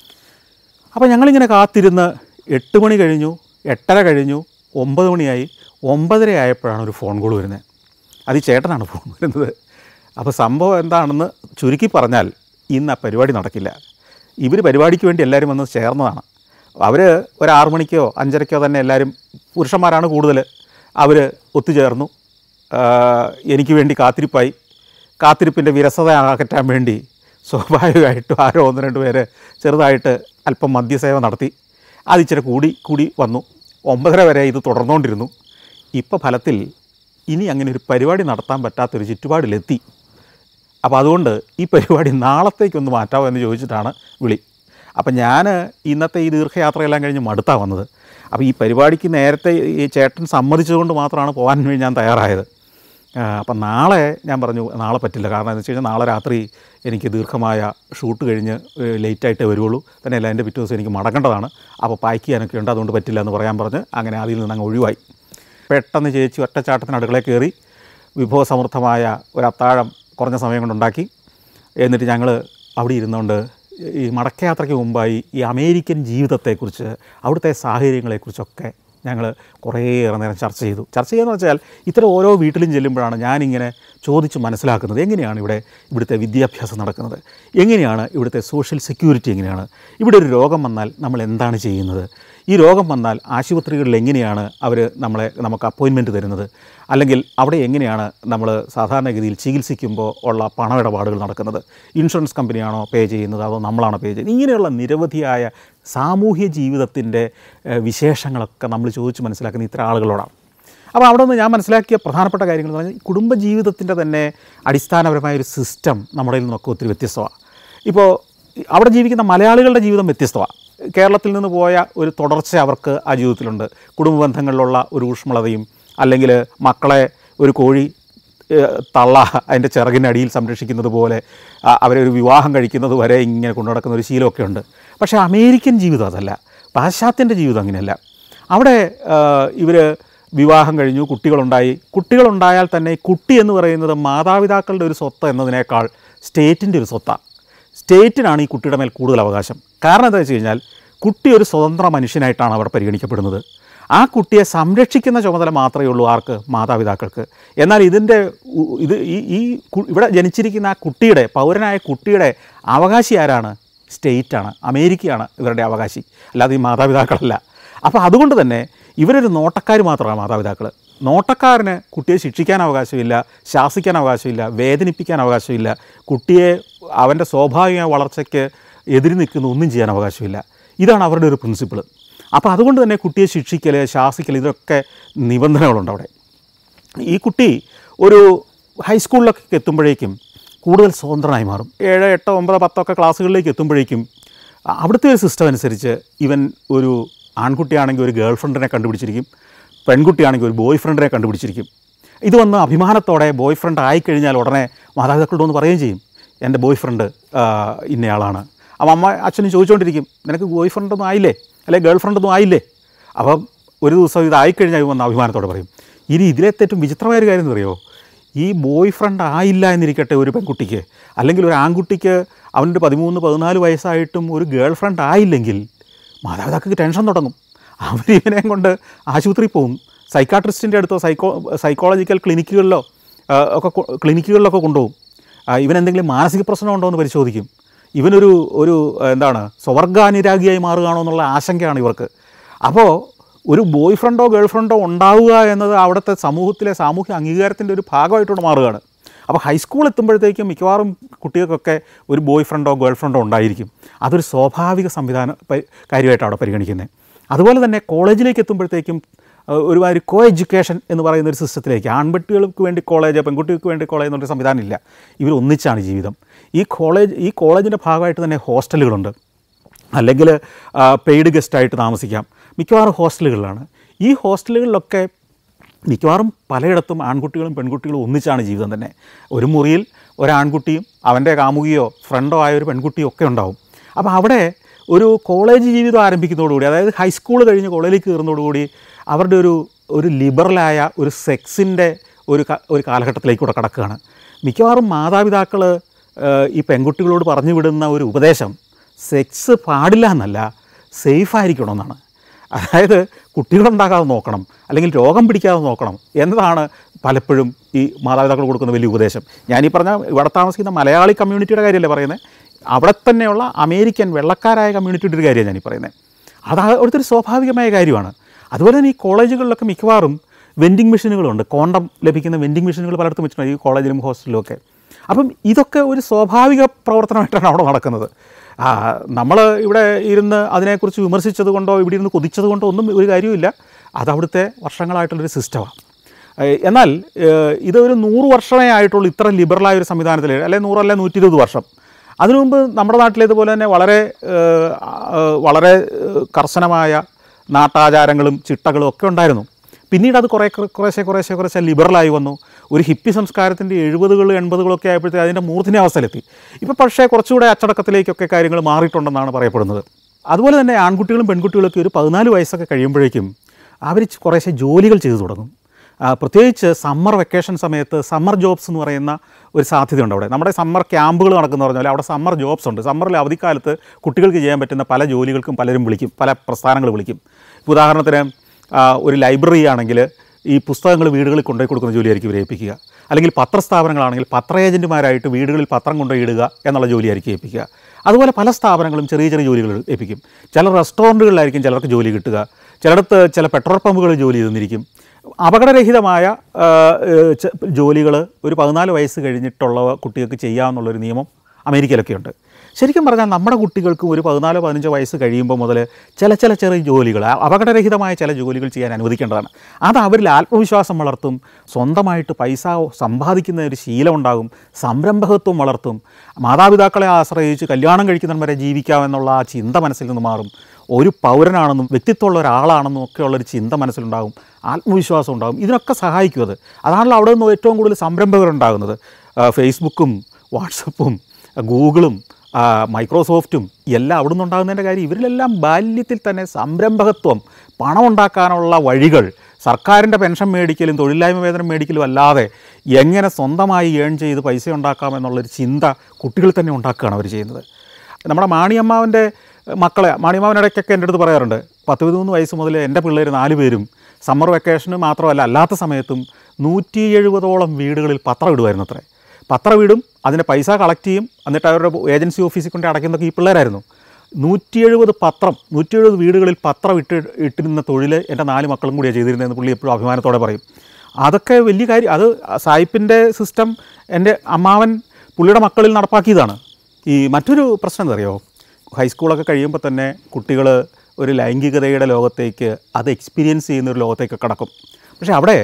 അപ്പോൾ ഞങ്ങളിങ്ങനെ കാത്തിരുന്ന് എട്ട് മണി കഴിഞ്ഞു എട്ടര കഴിഞ്ഞു ഒമ്പത് മണിയായി ഒമ്പതര ആയപ്പോഴാണ് ഒരു ഫോൺ കോൾ വരുന്നത് അത് ഈ ചേട്ടനാണ് ഫോൺ വരുന്നത് അപ്പോൾ സംഭവം എന്താണെന്ന് ചുരുക്കി പറഞ്ഞാൽ ഇന്ന് ആ പരിപാടി നടക്കില്ല ഇവർ പരിപാടിക്ക് വേണ്ടി എല്ലാവരും വന്ന് ചേർന്നതാണ് അവർ ഒരു ആറു മണിക്കോ അഞ്ചരക്കോ തന്നെ എല്ലാവരും പുരുഷന്മാരാണ് കൂടുതൽ അവർ ഒത്തുചേർന്നു ആ, എനിക്ക് വേണ്ടി കാത്തിരിപ്പായി കാത്തിരിപ്പിൻ്റെ വിരസത അകറ്റാൻ വേണ്ടി സ്വാഭാവികമായിട്ടും ആരോ ഒന്ന് രണ്ട് പേര് ചെറുതായിട്ട് അല്പം മദ്യസേവ നടത്തി അതിച്ചിരി കൂടി കൂടി വന്നു ഒമ്പതര വരെ ഇത് തുടർന്നുകൊണ്ടിരുന്നു ഇപ്പോൾ ഫലത്തിൽ ഇനി അങ്ങനെ ഒരു പരിപാടി നടത്താൻ പറ്റാത്തൊരു ചുറ്റുപാടിലെത്തി അപ്പോൾ അതുകൊണ്ട് ഈ പരിപാടി നാളത്തേക്കൊന്ന് മാറ്റാമോ എന്ന് ചോദിച്ചിട്ടാണ് വിളി അപ്പം ഞാൻ ഇന്നത്തെ ഈ ദീർഘയാത്രയെല്ലാം കഴിഞ്ഞ് മടുത്താണ് വന്നത് അപ്പോൾ ഈ പരിപാടിക്ക് നേരത്തെ ഈ ചേട്ടൻ സമ്മതിച്ചതുകൊണ്ട് മാത്രമാണ് പോകാൻ വേണ്ടി ഞാൻ തയ്യാറായത് ആ, അപ്പം നാളെ ഞാൻ പറഞ്ഞു നാളെ പറ്റില്ല കാരണം എന്ന് വെച്ച് കഴിഞ്ഞാൽ നാളെ രാത്രി എനിക്ക് ദീർഘമായ ഷൂട്ട് കഴിഞ്ഞ് ലേറ്റായിട്ടേ വരുള്ളൂ തന്നെ അല്ല എൻ്റെ പിറ്റേ ദിവസം എനിക്ക് മടങ്ങേണ്ടതാണ് അപ്പോൾ പാക്ക് ചെയ്യാനൊക്കെ ഉണ്ട് അതുകൊണ്ട് പറ്റില്ല എന്ന് പറയാൻ പറഞ്ഞ് അങ്ങനെ അതിൽ നിന്ന് അങ്ങ് ഒഴിവായി പെട്ടെന്ന് ചേച്ചി ഒറ്റച്ചാട്ടത്തിന് അടുക്കളയിൽ കയറി വിഭവസമൃദ്ധമായ ഒരു അത്താഴം കുറഞ്ഞ സമയം കൊണ്ടുണ്ടാക്കി എന്നിട്ട് ഞങ്ങൾ അവിടെ ഇരുന്നുകൊണ്ട് ഈ മടക്കയാത്രയ്ക്ക് മുമ്പായി ഈ അമേരിക്കൻ ജീവിതത്തെക്കുറിച്ച് അവിടുത്തെ സാഹചര്യങ്ങളെക്കുറിച്ചൊക്കെ ഞങ്ങൾ കുറേയേറെ നേരം ചർച്ച ചെയ്തു ചർച്ച ചെയ്യുകയെന്ന് വെച്ചാൽ ഇത്തരം ഓരോ വീട്ടിലും ചെല്ലുമ്പോഴാണ് ഞാനിങ്ങനെ ചോദിച്ച് മനസ്സിലാക്കുന്നത് എങ്ങനെയാണ് ഇവിടെ ഇവിടുത്തെ വിദ്യാഭ്യാസം നടക്കുന്നത് എങ്ങനെയാണ് ഇവിടുത്തെ സോഷ്യൽ സെക്യൂരിറ്റി എങ്ങനെയാണ് ഇവിടെ ഒരു രോഗം വന്നാൽ നമ്മൾ എന്താണ് ചെയ്യുന്നത് ഈ രോഗം വന്നാൽ ആശുപത്രികളിൽ എങ്ങനെയാണ് അവർ നമ്മളെ നമുക്ക് അപ്പോയിൻമെൻറ്റ് തരുന്നത് അല്ലെങ്കിൽ അവിടെ എങ്ങനെയാണ് നമ്മൾ സാധാരണഗതിയിൽ ചികിത്സിക്കുമ്പോൾ ഉള്ള പണമിടപാടുകൾ നടക്കുന്നത് ഇൻഷുറൻസ് കമ്പനിയാണോ പേ ചെയ്യുന്നത് അതോ നമ്മളാണോ പേ ചെയ്യുന്നത് ഇങ്ങനെയുള്ള നിരവധിയായ സാമൂഹ്യ ജീവിതത്തിൻ്റെ ഏഹ്, വിശേഷങ്ങളൊക്കെ നമ്മൾ ചോദിച്ച് മനസ്സിലാക്കുന്ന ഇത്തരം ആളുകളോടാണ് അപ്പോൾ അവിടെ നിന്ന് ഞാൻ മനസ്സിലാക്കിയ പ്രധാനപ്പെട്ട കാര്യങ്ങൾ എന്ന് പറഞ്ഞാൽ കുടുംബജീവിതത്തിൻ്റെ തന്നെ അടിസ്ഥാനപരമായ ഒരു സിസ്റ്റം നമ്മുടെ നിന്നൊക്കെ ഒത്തിരി വ്യത്യസ്തമാണ് ഇപ്പോൾ അവിടെ ജീവിക്കുന്ന മലയാളികളുടെ ജീവിതം വ്യത്യസ്തമാണ് കേരളത്തിൽ നിന്ന് പോയ ഒരു തുടർച്ച അവർക്ക് ആ ജീവിതത്തിലുണ്ട് കുടുംബ ബന്ധങ്ങളിലുള്ള ഒരു ഊഷ്മളതയും അല്ലെങ്കിൽ മക്കളെ ഒരു കോഴി ഏഹ്, തള്ള അതിൻ്റെ ചിറകിനടിയിൽ സംരക്ഷിക്കുന്നത് പോലെ ആ, അവരെ ഒരു വിവാഹം കഴിക്കുന്നത് വരെ ഇങ്ങനെ കൊണ്ടു നടക്കുന്ന ഒരു ശീലമൊക്കെ ഉണ്ട് പക്ഷേ അമേരിക്കൻ ജീവിതം അതല്ല പാശ്ചാത്യൻ്റെ ജീവിതം അങ്ങനെയല്ല അവിടെ ഇവർ വിവാഹം കഴിഞ്ഞു കുട്ടികളുണ്ടായി കുട്ടികളുണ്ടായാൽ തന്നെ കുട്ടി എന്ന് പറയുന്നത് മാതാപിതാക്കളുടെ ഒരു സ്വത്ത് എന്നതിനേക്കാൾ സ്റ്റേറ്റിൻ്റെ ഒരു സ്വത്താണ് സ്റ്റേറ്റിനാണ് ഈ കുട്ടിയുടെ മേൽ കൂടുതൽ അവകാശം കാരണം എന്താ വെച്ച് കഴിഞ്ഞാൽ കുട്ടി ഒരു സ്വതന്ത്ര മനുഷ്യനായിട്ടാണ് അവിടെ പരിഗണിക്കപ്പെടുന്നത് ആ കുട്ടിയെ സംരക്ഷിക്കുന്ന ചുമതല മാത്രമേ ഉള്ളൂ ആർക്ക് മാതാപിതാക്കൾക്ക് എന്നാൽ ഇതിൻ്റെ ഉ- ഇത് ഈ ഈ കു- ഇവിടെ ജനിച്ചിരിക്കുന്ന ആ കുട്ടിയുടെ പൗരനായ കുട്ടിയുടെ അവകാശി ആരാണ് സ്റ്റേറ്റാണ് അമേരിക്കയാണ് ഇവരുടെ അവകാശി അല്ലാതെ ഈ മാതാപിതാക്കളല്ല അപ്പോൾ അതുകൊണ്ട് തന്നെ ഇവരൊരു നോട്ടക്കാർ മാത്രമാണ് മാതാപിതാക്കൾ നോട്ടക്കാരന് കുട്ടിയെ ശിക്ഷിക്കാൻ അവകാശമില്ല ശാസിക്കാൻ അവകാശമില്ല വേദനിപ്പിക്കാൻ അവകാശമില്ല കുട്ടിയെ അവൻ്റെ സ്വാഭാവിക വളർച്ചയ്ക്ക് എതിരി നിൽക്കുന്ന ഒന്നും ചെയ്യാൻ അവകാശമില്ല ഇതാണ് അവരുടെ ഒരു പ്രിൻസിപ്പിൾ അപ്പോൾ അതുകൊണ്ട് തന്നെ കുട്ടിയെ ശിക്ഷിക്കൽ ശാസിക്കൽ ഇതൊക്കെ നിബന്ധനകളുണ്ട് അവിടെ ഈ കുട്ടി ഒരു ഹൈസ്കൂളിലൊക്കെ എത്തുമ്പോഴേക്കും കൂടുതൽ സ്വതന്ത്രനായി മാറും ഏഴ് എട്ടോ ഒമ്പത് പത്തൊക്കെ ക്ലാസ്സുകളിലേക്ക് എത്തുമ്പോഴേക്കും അവിടുത്തെ ഒരു സിസ്റ്റം അനുസരിച്ച് ഇവൻ ഒരു ആൺകുട്ടിയാണെങ്കിൽ ഒരു ഗേൾ ഫ്രണ്ടിനെ കണ്ടുപിടിച്ചിരിക്കും പെൺകുട്ടിയാണെങ്കിൽ ഒരു ബോയ് ഫ്രണ്ടിനെ കണ്ടുപിടിച്ചിരിക്കും ഇത് വന്ന് അഭിമാനത്തോടെ ബോയ് ഫ്രണ്ട് ആയിക്കഴിഞ്ഞാൽ ഉടനെ മാതാപിതാക്കളോട് ഒന്ന് പറയുകയും ചെയ്യും എൻ്റെ ബോയ് ഫ്രണ്ട് ഇന്നയാളാണ് അപ്പം അമ്മ അച്ഛനും ചോദിച്ചുകൊണ്ടിരിക്കും നിനക്ക് ബോയ് ഫ്രണ്ടൊന്നും ആയില്ലേ അല്ലെങ്കിൽ ഗേൾ ഫ്രണ്ടൊന്നും ആയില്ലേ അപ്പം ഒരു ദിവസം ഇതായിക്കഴിഞ്ഞാൽ വന്ന് അഭിമാനത്തോടെ പറയും ഇനി ഇതിലേറ്റവും വിചിത്രമായ ഒരു കാര്യം എന്നറിയോ ഈ ബോയ് ഫ്രണ്ട് ആയില്ല എന്നിരിക്കട്ടെ ഒരു പെൺകുട്ടിക്ക് അല്ലെങ്കിൽ ഒരു ആൺകുട്ടിക്ക് അവൻ്റെ പതിമൂന്ന് പതിനാല് വയസ്സായിട്ടും ഒരു ഗേൾ ഫ്രണ്ട് ആയില്ലെങ്കിൽ മാതാപിതാക്കൾക്ക് ടെൻഷൻ തുടങ്ങും അവർ ഇവനെ കൊണ്ട് ആശുപത്രിയിൽ പോകും സൈക്കാട്രിസ്റ്റിൻ്റെ അടുത്തോ സൈക്കോ സൈക്കോളജിക്കൽ ക്ലിനിക്കുകളിലോ ആ, ഒക്കെ കൊ- ക്ലിനിക്കുകളിലൊക്കെ കൊണ്ടുപോകും ആ, ഇവൻ എന്തെങ്കിലും മാനസിക പ്രശ്നമുണ്ടോ എന്ന് പരിശോധിക്കും ഇവനൊരു ഒരു ആ, എന്താണ് സ്വർഗാനുരാഗിയായി മാറുകയാണോ എന്നുള്ള ആശങ്കയാണ് ഇവർക്ക് അപ്പോൾ ഒരു ബോയ് ഫ്രണ്ടോ ഗേൾ ഫ്രണ്ടോ ഉണ്ടാവുക എന്നത് അവിടുത്തെ സമൂഹത്തിലെ സാമൂഹ്യ അംഗീകാരത്തിൻ്റെ ഒരു ഭാഗമായിട്ടോട് മാറുകയാണ് അപ്പോൾ ഹൈസ്കൂൾ എത്തുമ്പോഴത്തേക്കും മിക്കവാറും കുട്ടികൾക്കൊക്കെ ഒരു ബോയ് ഫ്രണ്ടോ ഗേൾ ഫ്രണ്ടോ ഉണ്ടായിരിക്കും അതൊരു സ്വാഭാവിക സംവിധാന പ- കാര്യമായിട്ടാണ് അവിടെ പരിഗണിക്കുന്നത് അതുപോലെ തന്നെ കോളേജിലേക്ക് എത്തുമ്പോഴത്തേക്കും ഏഹ്, ഒരുമാതിരി കോ എഡ്യൂക്കേഷൻ എന്ന് പറയുന്ന ഒരു സിസ്റ്റത്തിലേക്ക് ആൺകുട്ടികൾക്ക് വേണ്ടി കോളേജ് പെൺകുട്ടികൾക്ക് വേണ്ടി കോളേജ് എന്നൊരു സംവിധാനം ഇല്ല ഇവർ ഒന്നിച്ചാണ് ജീവിതം ഈ കോളേജ് ഈ കോളേജിൻ്റെ ഭാഗമായിട്ട് തന്നെ ഹോസ്റ്റലുകളുണ്ട് അല്ലെങ്കിൽ പെയ്ഡ് ഗസ്റ്റായിട്ട് താമസിക്കാം മിക്കവാറും ഹോസ്റ്റലുകളിലാണ് ഈ ഹോസ്റ്റലുകളിലൊക്കെ മിക്കവാറും പലയിടത്തും ആൺകുട്ടികളും പെൺകുട്ടികളും ഒന്നിച്ചാണ് ജീവിതം തന്നെ ഒരു മുറിയിൽ ഒരാൺകുട്ടിയും അവൻ്റെ കാമുകിയോ ഫ്രണ്ടോ ആയ ഒരു പെൺകുട്ടിയോ ഒക്കെ ഉണ്ടാവും അപ്പോൾ അവിടെ ഒരു കോളേജ് ജീവിതം ആരംഭിക്കുന്നതോടുകൂടി അതായത് ഹൈസ്കൂൾ കഴിഞ്ഞ് കോളേജിലേക്ക് കയറുന്നതോടുകൂടി അവരുടെ ഒരു ഒരു ലിബറലായ ഒരു സെക്സിൻ്റെ ഒരു ക- ഒരു കാലഘട്ടത്തിലേക്കൂടെ കടക്കുകയാണ് മിക്കവാറും മാതാപിതാക്കൾ ഈ പെൺകുട്ടികളോട് പറഞ്ഞു വിടുന്ന ഒരു ഉപദേശം സെക്സ് പാടില്ല എന്നല്ല സേഫായിരിക്കണമെന്നാണ് അതായത് കുട്ടികളുണ്ടാകാതെ നോക്കണം അല്ലെങ്കിൽ രോഗം പിടിക്കാതെ നോക്കണം എന്നതാണ് പലപ്പോഴും ഈ മാതാപിതാക്കൾ കൊടുക്കുന്ന വലിയ ഉപദേശം ഞാനീ പറഞ്ഞ ഇവിടെ താമസിക്കുന്ന മലയാളി കമ്മ്യൂണിറ്റിയുടെ കാര്യമല്ലേ പറയുന്നത് അവിടെ തന്നെയുള്ള അമേരിക്കൻ വെള്ളക്കാരായ കമ്മ്യൂണിറ്റിയുടെ ഒരു കാര്യമാണ് ഞാനീ പറയുന്നത് അത് അവിടുത്തെ ഒരു സ്വാഭാവികമായ കാര്യമാണ് അതുപോലെ തന്നെ ഈ കോളേജുകളിലൊക്കെ മിക്കവാറും വെൻഡിങ് മെഷീനുകളുണ്ട് കോണ്ടം ലഭിക്കുന്ന വെൻഡിങ് മെഷീനുകൾ പലയിടത്തും വെച്ചിട്ടുണ്ട് ഈ കോളേജിലും ഹോസ്റ്റലിലും ഒക്കെ അപ്പം ഇതൊക്കെ ഒരു സ്വാഭാവിക പ്രവർത്തനമായിട്ടാണ് അവിടെ നടക്കുന്നത് നമ്മൾ ഇവിടെ ഇരുന്ന് അതിനെക്കുറിച്ച് വിമർശിച്ചത് കൊണ്ടോ ഇവിടെ ഇരുന്ന് കൊതിച്ചത് കൊണ്ടോ ഒന്നും ഒരു കാര്യവുമില്ല അത് അവിടുത്തെ വർഷങ്ങളായിട്ടുള്ളൊരു സിസ്റ്റമാണ് ഏഹ് എന്നാൽ ഏഹ് ഇതൊരു നൂറ് വർഷമേ ആയിട്ടുള്ളൂ ഇത്ര ലിബറലായ ഒരു സംവിധാനത്തിൽ അല്ലെങ്കിൽ നൂറല്ല നൂറ്റി ഇരുപത് വർഷം അതിനു മുമ്പ് നമ്മുടെ നാട്ടിലേതുപോലെ തന്നെ വളരെ ഏഹ്, ആ, വളരെ ഏഹ്, കർശനമായ നാട്ടാചാരങ്ങളും ചിട്ടകളും ഒക്കെ ഉണ്ടായിരുന്നു പിന്നീട് അത് കുറേ കുറേശ്ശെ കുറേശ്ശെ കുറേശ്ശെ ലിബറലായി വന്നു ഒരു ഹിപ്പി സംസ്കാരത്തിൻ്റെ എഴുപതുകൾ എൺപതുകളൊക്കെ ആയപ്പോഴത്തേക്ക് അതിൻ്റെ മൂർധന്യാവസ്ഥയിലെത്തി ഇപ്പോൾ പക്ഷേ കുറച്ചുകൂടെ അച്ചടക്കത്തിലേക്കൊക്കെ കാര്യങ്ങൾ മാറിയിട്ടുണ്ടെന്നാണ് പറയപ്പെടുന്നത് അതുപോലെ തന്നെ ആൺകുട്ടികളും പെൺകുട്ടികളൊക്കെ ഒരു പതിനാല് വയസ്സൊക്കെ കഴിയുമ്പോഴേക്കും അവർ കുറേശ്ശെ ജോലികൾ ചെയ്തു തുടങ്ങും ആ, പ്രത്യേകിച്ച് സമ്മർ വെക്കേഷൻ സമയത്ത് സമ്മർ ജോബ്സ് എന്ന് പറയുന്ന ഒരു സാധ്യതയുണ്ട് അവിടെ നമ്മുടെ സമ്മർ ക്യാമ്പുകൾ നടക്കുന്ന പറഞ്ഞാൽ അവിടെ സമ്മർ ജോബ്സ് ഉണ്ട് സമ്മറിൽ അവധിക്കാലത്ത് കുട്ടികൾക്ക് ചെയ്യാൻ പറ്റുന്ന പല ജോലികൾക്കും പലരും വിളിക്കും പല പ്രസ്ഥാനങ്ങൾ വിളിക്കും ഇപ്പോൾ ഉദാഹരണത്തിന് ആ, ഒരു ലൈബ്രറി ആണെങ്കിൽ ഈ പുസ്തകങ്ങൾ വീടുകളിൽ കൊണ്ടുപോയി കൊടുക്കുന്ന ജോലിയായിരിക്കും ഇവരെ ഏൽപ്പിക്കുക അല്ലെങ്കിൽ പത്രസ്ഥാപനങ്ങളാണെങ്കിൽ പത്ര ഏജൻറ്റുമാരായിട്ട് വീടുകളിൽ പത്രം കൊണ്ടുപോയി ഇടുക എന്നുള്ള ജോലിയായിരിക്കും ഏൽപ്പിക്കുക അതുപോലെ പല സ്ഥാപനങ്ങളും ചെറിയ ചെറിയ ജോലികൾ ഏൽപ്പിക്കും ചില റെസ്റ്റോറൻറ്റുകളിലായിരിക്കും ചിലർക്ക് ജോലി കിട്ടുക ചിലയിടത്ത് ചില പെട്രോൾ പമ്പുകളിൽ ജോലി ചെയ്തിരിക്കും അപകടരഹിതമായ ജോലികൾ ഒരു പതിനാല് വയസ്സ് കഴിഞ്ഞിട്ടുള്ള കുട്ടികൾക്ക് ചെയ്യാമെന്നുള്ളൊരു നിയമം അമേരിക്കയിലൊക്കെ ഉണ്ട് ശരിക്കും പറഞ്ഞാൽ നമ്മുടെ കുട്ടികൾക്ക് ഒരു പതിനാലോ പതിനഞ്ചോ വയസ്സ് കഴിയുമ്പോൾ മുതൽ ചില ചില ചെറിയ ജോലികൾ ആ അപകടരഹിതമായ ചില ജോലികൾ ചെയ്യാൻ അനുവദിക്കേണ്ടതാണ് അത് അവരിൽ ആത്മവിശ്വാസം വളർത്തും സ്വന്തമായിട്ട് പൈസ സമ്പാദിക്കുന്ന ഒരു ശീലം ഉണ്ടാകും സംരംഭകത്വം വളർത്തും മാതാപിതാക്കളെ ആശ്രയിച്ച് കല്യാണം കഴിക്കുന്നവൻ വരെ ജീവിക്കാമെന്നുള്ള ആ ചിന്ത മനസ്സിൽ നിന്ന് മാറും ഒരു പൗരനാണെന്നും വ്യക്തിത്വമുള്ള ഒരാളാണെന്നും ഒക്കെ ഉള്ളൊരു ചിന്ത മനസ്സിലുണ്ടാകും ആത്മവിശ്വാസം ഉണ്ടാകും ഇതിനൊക്കെ സഹായിക്കും അത് അതാണല്ലോ അവിടെ നിന്ന് ഏറ്റവും കൂടുതൽ സംരംഭകരുണ്ടാകുന്നത് ആ, ഫേസ്ബുക്കും വാട്സപ്പും ഗൂഗിളും ആ, മൈക്രോസോഫ്റ്റും എല്ലാം അവിടെ നിന്നുണ്ടാകുന്നതിൻ്റെ കാര്യം ഇവരിലെല്ലാം ബാല്യത്തിൽ തന്നെ സംരംഭകത്വം പണം ഉണ്ടാക്കാനുള്ള വഴികൾ സർക്കാരിൻ്റെ പെൻഷൻ മേടിക്കലും തൊഴിലില്ലായ്മ വേതനം മേടിക്കലും അല്ലാതെ എങ്ങനെ സ്വന്തമായി ഏൺ ചെയ്ത് പൈസ ഉണ്ടാക്കാമെന്നുള്ളൊരു ചിന്ത കുട്ടികളിൽ തന്നെ ഉണ്ടാക്കുകയാണ് അവർ ചെയ്യുന്നത് നമ്മുടെ മാണിയമ്മാവൻ്റെ മക്കളെ മാണിയമ്മാവൻ ഇടയ്ക്കൊക്കെ എൻ്റെ അടുത്ത് പറയാറുണ്ട് പത്ത് പതിമൂന്ന് വയസ്സ് മുതൽ എൻ്റെ പിള്ളേർ നാല് പേരും സമ്മർ വെക്കേഷന് മാത്രമല്ല അല്ലാത്ത സമയത്തും നൂറ്റി എഴുപതോളം വീടുകളിൽ പത്രം ഇടുമായിരുന്നു അത്രേ പത്രം ഇടും അതിൻ്റെ പൈസ കളക്ട് ചെയ്യും എന്നിട്ട് അവരുടെ ഏജൻസി ഓഫീസിൽ കൊണ്ട് അടയ്ക്കുന്നതൊക്കെ ഈ പിള്ളേരായിരുന്നു നൂറ്റി എഴുപത് പത്രം നൂറ്റി എഴുപത് വീടുകളിൽ പത്രം ഇട്ട് ഇട്ടിരുന്ന തൊഴിൽ എൻ്റെ നാല് മക്കളും കൂടിയാണ് ചെയ്തിരുന്നതെന്ന് പുള്ളി എപ്പോഴും അഭിമാനത്തോടെ പറയും അതൊക്കെ വലിയ കാര്യം അത് സായിപ്പിൻ്റെ സിസ്റ്റം എൻ്റെ അമ്മാവൻ പുള്ളിയുടെ മക്കളിൽ നടപ്പാക്കിയതാണ് ഈ മറ്റൊരു പ്രശ്നം എന്താ അറിയോ ഹൈസ്കൂളൊക്കെ കഴിയുമ്പോൾ തന്നെ കുട്ടികൾ ഒരു ലൈംഗികതയുടെ ലോകത്തേക്ക് അത് എക്സ്പീരിയൻസ് ചെയ്യുന്ന ഒരു ലോകത്തേക്ക് കടക്കും പക്ഷേ അവിടെ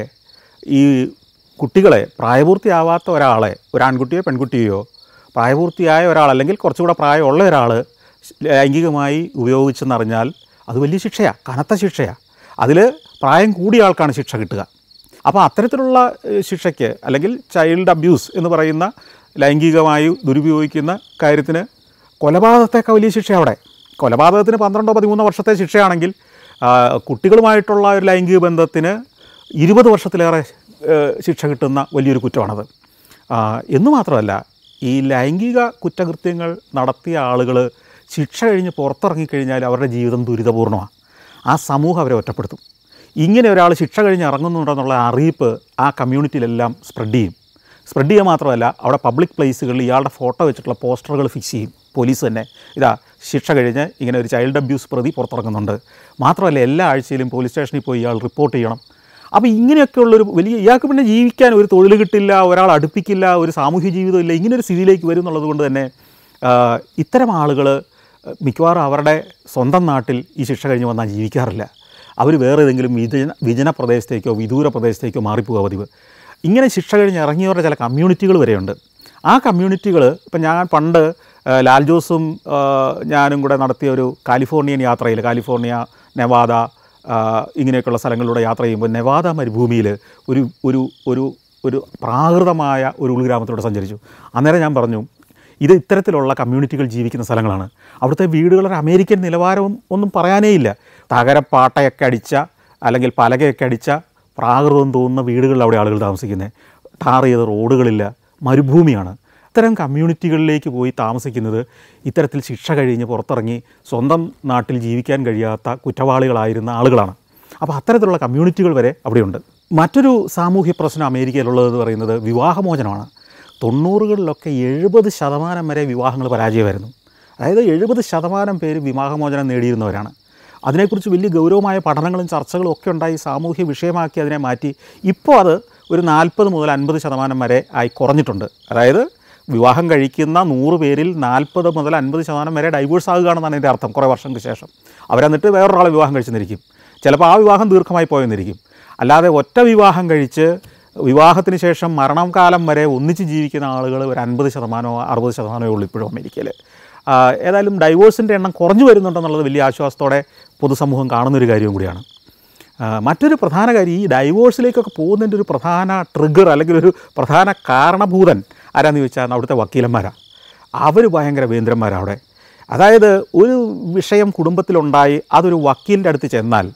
ഈ കുട്ടികളെ പ്രായപൂർത്തിയാവാത്ത ഒരാളെ ഒരു ആൺകുട്ടിയോ പെൺകുട്ടിയോ പ്രായപൂർത്തിയായ ഒരാൾ അല്ലെങ്കിൽ കുറച്ചുകൂടെ പ്രായമുള്ള ഒരാൾ ലൈംഗികമായി ഉപയോഗിച്ചെന്നറിഞ്ഞാൽ അത് വലിയ ശിക്ഷയാണ് കനത്ത ശിക്ഷയാണ് അതിൽ പ്രായം കൂടിയ ആൾക്കാണ് ശിക്ഷ കിട്ടുക അപ്പോൾ അത്തരത്തിലുള്ള ഏഹ്, ശിക്ഷയ്ക്ക് അല്ലെങ്കിൽ ചൈൽഡ് അബ്യൂസ് എന്ന് പറയുന്ന ലൈംഗികമായി ദുരുപയോഗിക്കുന്ന കാര്യത്തിന് കൊലപാതകത്തേക്കാൾ വലിയ ശിക്ഷ അവിടെ കൊലപാതകത്തിന് പന്ത്രണ്ടോ പതിമൂന്നോ വർഷത്തെ ശിക്ഷയാണെങ്കിൽ ആ, കുട്ടികളുമായിട്ടുള്ള ഒരു ലൈംഗിക ബന്ധത്തിന് ഇരുപത് വർഷത്തിലേറെ ഏഹ്, ശിക്ഷ കിട്ടുന്ന വലിയൊരു കുറ്റമാണത് ആ, എന്ന് മാത്രമല്ല ഈ ലൈംഗിക കുറ്റകൃത്യങ്ങൾ നടത്തിയ ആളുകൾ ശിക്ഷ കഴിഞ്ഞ് പുറത്തിറങ്ങിക്കഴിഞ്ഞാൽ അവരുടെ ജീവിതം ദുരിതപൂർണ്ണമാണ് ആ സമൂഹം അവരെ ഒറ്റപ്പെടുത്തും ഇങ്ങനെ ഒരാൾ ശിക്ഷ കഴിഞ്ഞ് ഇറങ്ങുന്നുണ്ടെന്നുള്ള അറിയിപ്പ് ആ കമ്മ്യൂണിറ്റിയിലെല്ലാം സ്പ്രെഡ് ചെയ്യും സ്പ്രെഡ് ചെയ്യുക മാത്രമല്ല അവിടെ പബ്ലിക് പ്ലേസുകളിൽ ഇയാളുടെ ഫോട്ടോ വെച്ചിട്ടുള്ള പോസ്റ്ററുകൾ ഫിക്സ് ചെയ്യും പോലീസ് തന്നെ ഇതാ ശിക്ഷ കഴിഞ്ഞ് ഇങ്ങനെ ഒരു ചൈൽഡ് അബ്യൂസ് പ്രതി പുറത്തിറങ്ങുന്നുണ്ട് മാത്രമല്ല എല്ലാ ആഴ്ചയിലും പോലീസ് സ്റ്റേഷനിൽ പോയി ഇയാൾ റിപ്പോർട്ട് ചെയ്യണം അപ്പോൾ ഇങ്ങനെയൊക്കെയുള്ളൊരു വലിയ ഇയാൾക്ക് പിന്നെ ജീവിക്കാൻ ഒരു തൊഴിൽ കിട്ടില്ല ഒരാൾ അടുപ്പിക്കില്ല ഒരു സാമൂഹ്യ ജീവിതമില്ല ഇങ്ങനെ ഒരു സ്ഥിതിയിലേക്ക് വരും എന്നുള്ളത് കൊണ്ട് തന്നെ ആ, ഇത്തരം ആളുകൾ മിക്കവാറും അവരുടെ സ്വന്തം നാട്ടിൽ ഈ ശിക്ഷ കഴിഞ്ഞ് വന്നാൽ ജീവിക്കാറില്ല അവർ വേറെ ഏതെങ്കിലും വിജന വിജന പ്രദേശത്തേക്കോ വിദൂര പ്രദേശത്തേക്കോ മാറിപ്പോവുക പതിവ് ഇങ്ങനെ ശിക്ഷ കഴിഞ്ഞ് ഇറങ്ങിയവരുടെ ചില കമ്മ്യൂണിറ്റികൾ വരെയുണ്ട് ആ കമ്മ്യൂണിറ്റികൾ ഇപ്പം ഞാൻ പണ്ട് ആ, ലാൽ ജോസും ആ, ഞാനും കൂടെ നടത്തിയ ഒരു കാലിഫോർണിയൻ യാത്രയിൽ കാലിഫോർണിയ നെവാദ ആ, ഇങ്ങനെയൊക്കെയുള്ള സ്ഥലങ്ങളിലൂടെ യാത്ര ചെയ്യുമ്പോൾ നെവാദ മരുഭൂമിയിൽ ഒരു ഒരു ഒരു ഒരു പ്രാകൃതമായ ഒരു ഉൾഗ്രാമത്തിലൂടെ സഞ്ചരിച്ചു അന്നേരം ഞാൻ പറഞ്ഞു ഇത് ഇത്തരത്തിലുള്ള കമ്മ്യൂണിറ്റികൾ ജീവിക്കുന്ന സ്ഥലങ്ങളാണ് അവിടുത്തെ വീടുകളുടെ അമേരിക്കൻ നിലവാരവും ഒന്നും പറയാനേ ഇല്ല തകരപ്പാട്ടയൊക്കെ അടിച്ച അല്ലെങ്കിൽ പലകയൊക്കെ അടിച്ച പ്രാകൃതം തോന്നുന്ന വീടുകളിൽ അവിടെ ആളുകൾ താമസിക്കുന്നത് ടാർ ചെയ്ത റോഡുകളില്ല മരുഭൂമിയാണ് ഇത്തരം കമ്മ്യൂണിറ്റികളിലേക്ക് പോയി താമസിക്കുന്നത് ഇത്തരത്തിൽ ശിക്ഷ കഴിഞ്ഞ് പുറത്തിറങ്ങി സ്വന്തം നാട്ടിൽ ജീവിക്കാൻ കഴിയാത്ത കുറ്റവാളികളായിരുന്ന ആളുകളാണ് അപ്പോൾ അത്തരത്തിലുള്ള കമ്മ്യൂണിറ്റികൾ വരെ അവിടെയുണ്ട് മറ്റൊരു സാമൂഹ്യ പ്രശ്നം അമേരിക്കയിലുള്ളതെന്ന് പറയുന്നത് വിവാഹമോചനമാണ് തൊണ്ണൂറുകളിലൊക്കെ എഴുപത് ശതമാനം വരെ വിവാഹങ്ങൾ പരാജയമായിരുന്നു അതായത് എഴുപത് ശതമാനം പേര് വിവാഹമോചനം നേടിയിരുന്നവരാണ് അതിനെക്കുറിച്ച് വലിയ ഗൗരവമായ പഠനങ്ങളും ചർച്ചകളും ഒക്കെ ഉണ്ടായി സാമൂഹ്യ വിഷയമാക്കി അതിനെ മാറ്റി ഇപ്പോൾ അത് ഒരു നാൽപ്പത് മുതൽ അൻപത് ശതമാനം വരെ ആയി കുറഞ്ഞിട്ടുണ്ട് അതായത് വിവാഹം കഴിക്കുന്ന നൂറ് പേരിൽ നാൽപ്പത് മുതൽ അൻപത് ശതമാനം വരെ ഡൈവേഴ്സ് ആകുകയാണെന്നാണ് എൻ്റെ അർത്ഥം കുറേ വർഷങ്ങൾക്ക് ശേഷം അവരെന്നിട്ട് വേറൊരാളെ വിവാഹം കഴിച്ചെന്നിരിക്കും ചിലപ്പോൾ ആ വിവാഹം ദീർഘമായി പോയെന്നിരിക്കും അല്ലാതെ ഒറ്റ വിവാഹം കഴിച്ച് വിവാഹത്തിന് ശേഷം മരണം കാലം വരെ ഒന്നിച്ച് ജീവിക്കുന്ന ആളുകൾ ഒരു അൻപത് ശതമാനമോ അറുപത് ശതമാനമേ ഉള്ളൂ ഇപ്പോഴും അമേരിക്കയിൽ ആ, ഏതായാലും ഡൈവോഴ്സിൻ്റെ എണ്ണം കുറഞ്ഞു വരുന്നുണ്ടെന്നുള്ളത് വലിയ ആശ്വാസത്തോടെ പൊതുസമൂഹം കാണുന്നൊരു കാര്യവും കൂടിയാണ് ആ, മറ്റൊരു പ്രധാന കാര്യം ഈ ഡൈവോഴ്സിലേക്കൊക്കെ പോകുന്നതിൻ്റെ ഒരു പ്രധാന ട്രിഗർ അല്ലെങ്കിൽ ഒരു പ്രധാന കാരണഭൂതൻ ആരാന്ന് ചോദിച്ചാൽ അവിടുത്തെ വക്കീലന്മാരാണ് അവർ ഭയങ്കര വേന്ദ്രന്മാരാണ് അവിടെ അതായത് ഒരു വിഷയം കുടുംബത്തിലുണ്ടായി അതൊരു വക്കീലിൻ്റെ അടുത്ത് ചെന്നാൽ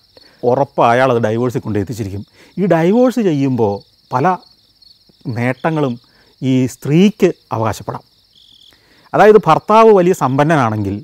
ഉറപ്പ് അയാൾ അത് ഡൈവോഴ്സിൽ കൊണ്ട് എത്തിച്ചിരിക്കും ഈ ഡൈവോഴ്സ് ചെയ്യുമ്പോൾ പല നേട്ടങ്ങളും ഈ സ്ത്രീക്ക് അവകാശപ്പെടാം അതായത് ഭർത്താവ് വലിയ സമ്പന്നനാണെങ്കിൽ